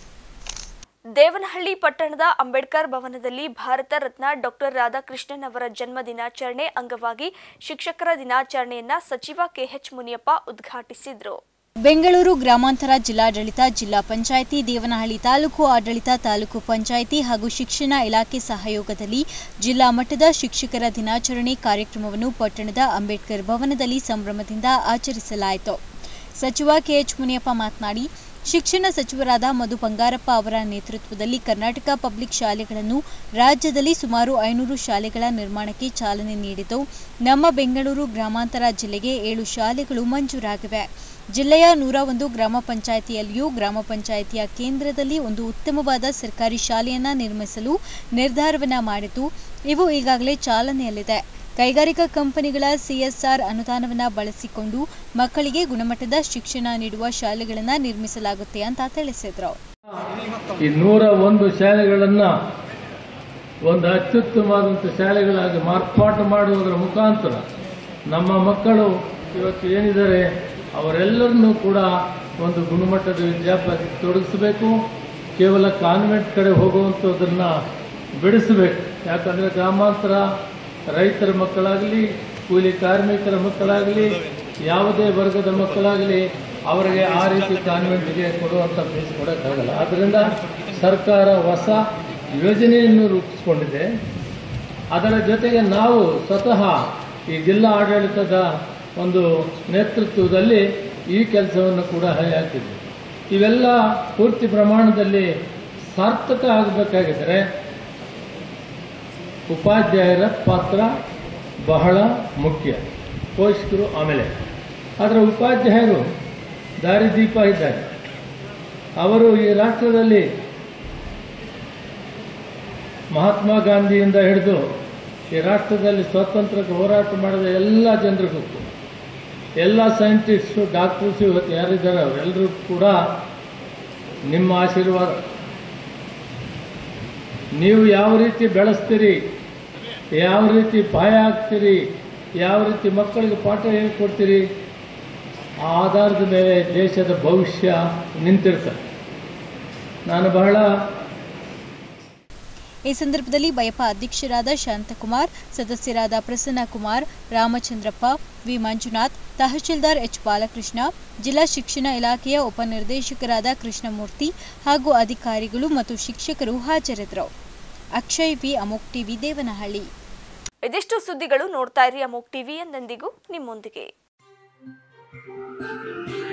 ದೇವನಹಳ್ಳಿ ಪಟ್ಟಣದ ಅಂಬೇಡ್ಕರ್ ಭವನದಲ್ಲಿ ಭಾರತ ರತ್ನ ಡಾಕ್ಟರ್ ರಾಧಾಕೃಷ್ಣನ್ ಅವರ ಜನ್ಮ ದಿನಾಚರಣೆ ಅಂಗವಾಗಿ ಶಿಕ್ಷಕರ ದಿನಾಚರಣೆಯನ್ನ ಸಚಿವ ಕೆಎಚ್ ಮುನಿಯಪ್ಪ ಉದ್ಘಾಟಿಸಿದರು ಬೆಂಗಳೂರು ಗ್ರಾಮಾಂತರ ಜಿಲ್ಲಾಡಳಿತ ಜಿಲ್ಲಾ ಪಂಚಾಯಿತಿ ದೇವನಹಳ್ಳಿ ತಾಲೂಕು ಆಡಳಿತ ತಾಲೂಕು ಪಂಚಾಯಿತಿ ಹಾಗೂ ಶಿಕ್ಷಣ ಇಲಾಖೆ ಸಹಯೋಗದಲ್ಲಿ ಜಿಲ್ಲಾ ಮಟ್ಟದ ಶಿಕ್ಷಕರ ದಿನಾಚರಣೆ ಕಾರ್ಯಕ್ರಮವನ್ನು ಪಟ್ಟಣದ ಅಂಬೇಡ್ಕರ್ ಭವನದಲ್ಲಿ ಸಂಭ್ರಮದಿಂದ ಆಚರಿಸಲಾಯಿತು ಸಚಿವ ಕೆಎಚ್ ಮುನಿಯಪ್ಪ ಮಾತನಾಡಿ ಶಿಕ್ಷಣ ಸಚಿವರಾದ ಮಧು ಬಂಗಾರಪ್ಪ ಅವರ ನೇತೃತ್ವದಲ್ಲಿ ಕರ್ನಾಟಕ ಪಬ್ಲಿಕ್ ಶಾಲೆಗಳನ್ನು ರಾಜ್ಯದಲ್ಲಿ ಸುಮಾರು ಐನೂರು ಶಾಲೆಗಳ ನಿರ್ಮಾಣಕ್ಕೆ ಚಾಲನೆ ನೀಡಿದ್ದು ನಮ್ಮ ಬೆಂಗಳೂರು ಗ್ರಾಮಾಂತರ ಜಿಲ್ಲೆಗೆ ಏಳು ಶಾಲೆಗಳು ಮಂಜೂರಾಗಿವೆ ಜಿಲ್ಲೆಯ ನೂರ ಒಂದು ಗ್ರಾಮ ಪಂಚಾಯಿತಿಯಲ್ಲಿಯೂ ಗ್ರಾಮ ಪಂಚಾಯಿತಿಯ ಕೇಂದ್ರದಲ್ಲಿ ಒಂದು ಉತ್ತಮವಾದ ಸರ್ಕಾರಿ ಶಾಲೆಯನ್ನ ನಿರ್ಮಿಸಲು ನಿರ್ಧಾರವನ್ನ ಮಾಡಿದ್ದು ಇವು ಈಗಾಗಲೇ ಚಾಲನೆಯಲ್ಲಿದೆ ಕೈಗಾರಿಕಾ ಕಂಪನಿಗಳ ಸಿಎಸ್ಆರ್ ಅನುದಾನವನ್ನ ಬಳಸಿಕೊಂಡು ಮಕ್ಕಳಿಗೆ ಗುಣಮಟ್ಟದ ಶಿಕ್ಷಣ ನೀಡುವ ಶಾಲೆಗಳನ್ನು ನಿರ್ಮಿಸಲಾಗುತ್ತೆ ಅಂತ ತಿಳಿಸಿದ್ರು ಈ ನೂರ ಒಂದು ಶಾಲೆಗಳನ್ನು ಒಂದು ಅತ್ಯುತ್ತಮವಾದಂಥ ಶಾಲೆಗಳಾಗಿ ಮಾರ್ಪಾಟು ಮಾಡುವುದರ ಮುಖಾಂತರ ನಮ್ಮ ಮಕ್ಕಳು ಇವತ್ತು ಏನಿದ್ದಾರೆ ಅವರೆಲ್ಲರನ್ನೂ ಕೂಡ ಒಂದು ಗುಣಮಟ್ಟದ ವಿದ್ಯಾಭ್ಯಾಸಕ್ಕೆ ತೊಡಗಿಸಬೇಕು ಕೇವಲ ಕಾನ್ವೆಂಟ್ ಕಡೆ ಹೋಗುವಂಥದ್ದನ್ನು ಬಿಡಿಸಬೇಕು ಯಾಕಂದರೆ ಗ್ರಾಮಾಂತರ ರೈತರ ಮಕ್ಕಳಾಗಲಿ ಕೂಲಿ ಕಾರ್ಮಿಕರ ಮಕ್ಕಳಾಗಲಿ ಯಾವುದೇ ವರ್ಗದ ಮಕ್ಕಳಾಗಲಿ ಅವರಿಗೆ ಆ ರೀತಿ ಕಾನ್ವೆಂಟ್ಗೆ ಕೊಡುವಂಥ ಫೀಸ್ ಕೊಡೋಕ್ಕಾಗಲ್ಲ ಆದ್ದರಿಂದ ಸರ್ಕಾರ ಹೊಸ ಯೋಜನೆಯನ್ನು ರೂಪಿಸಿಕೊಂಡಿದೆ ಅದರ ಜೊತೆಗೆ ನಾವು ಸ್ವತಃ ಈ ಜಿಲ್ಲಾ ಆಡಳಿತದ ಒಂದು ನೇತೃತ್ವದಲ್ಲಿ ಈ ಕೆಲಸವನ್ನು ಕೂಡ ಹಾಕಿದ್ವಿ ಇವೆಲ್ಲ ಪೂರ್ತಿ ಪ್ರಮಾಣದಲ್ಲಿ ಸಾರ್ಥಕ ಆಗಬೇಕಾಗಿದ್ದರೆ ಉಪಾಧ್ಯಾಯರ ಪಾತ್ರ ಬಹಳ ಮುಖ್ಯ ಪೋಷಕರು ಆಮೇಲೆ ಆದರೆ ಉಪಾಧ್ಯಾಯರು ದಾರಿದೀಪ ಇದ್ದಾರೆ ಅವರು ಈ ರಾಷ್ಟ್ರದಲ್ಲಿ ಮಹಾತ್ಮ ಗಾಂಧಿಯಿಂದ ಹಿಡಿದು ಈ ರಾಷ್ಟ್ರದಲ್ಲಿ ಸ್ವಾತಂತ್ರ್ಯಕ್ಕೆ ಹೋರಾಟ ಮಾಡಿದ ಎಲ್ಲ ಜನರಿಗೂ ಗೊತ್ತು ಎಲ್ಲ ಸೈಂಟಿಸ್ಟು ಡಾಕ್ಟರ್ಸು ಇವತ್ತು ಯಾರಿದ್ದಾರೆ ಅವರೆಲ್ಲರೂ ಕೂಡ ನಿಮ್ಮ ಆಶೀರ್ವಾದ ನೀವು ಯಾವ ರೀತಿ ಬೆಳೆಸ್ತೀರಿ ಯಾವ ರೀತಿ ಪಾಯ ಹಾಕ್ತೀರಿ ಯಾವ ರೀತಿ ಮಕ್ಕಳಿಗೆ ಪಾಠ ಹೇಳ್ಕೊಡ್ತೀರಿ ಆ ಆಧಾರದ ಮೇಲೆ ದೇಶದ ಭವಿಷ್ಯ ನಿಂತಿರ್ತದೆ ನಾನು ಬಹಳ ಈ ಸಂದರ್ಭದಲ್ಲಿ ಬಯಪ ಅಧ್ಯಕ್ಷರಾದ ಶಾಂತಕುಮಾರ್ ಸದಸ್ಯರಾದ ಪ್ರಸನ್ನ ಕುಮಾರ್ ರಾಮಚಂದ್ರಪ್ಪ ವಿ ಮಂಜುನಾಥ್ ತಹಶೀಲ್ದಾರ್ ಎಚ್ ಬಾಲಕೃಷ್ಣ ಜಿಲ್ಲಾ ಶಿಕ್ಷಣ ಇಲಾಖೆಯ ಉಪನಿರ್ದೇಶಕರಾದ ಕೃಷ್ಣಮೂರ್ತಿ ಹಾಗೂ ಅಧಿಕಾರಿಗಳು ಮತ್ತು ಶಿಕ್ಷಕರು ಹಾಜರಿದ್ದರು ಅಕ್ಷಯ್ ವಿ ಅಮೋಕ್ ಟಿವಿ ದೇವನಹಳ್ಳಿ ಇದಿಷ್ಟು ಸುದ್ದಿಗಳು ನೋಡ್ತಾ ಇರಿ ಅಮೋಕ್ ಟಿವಿ ಎಂದೆಂದಿಗೂ ನಿಮ್ಮೊಂದಿಗೆ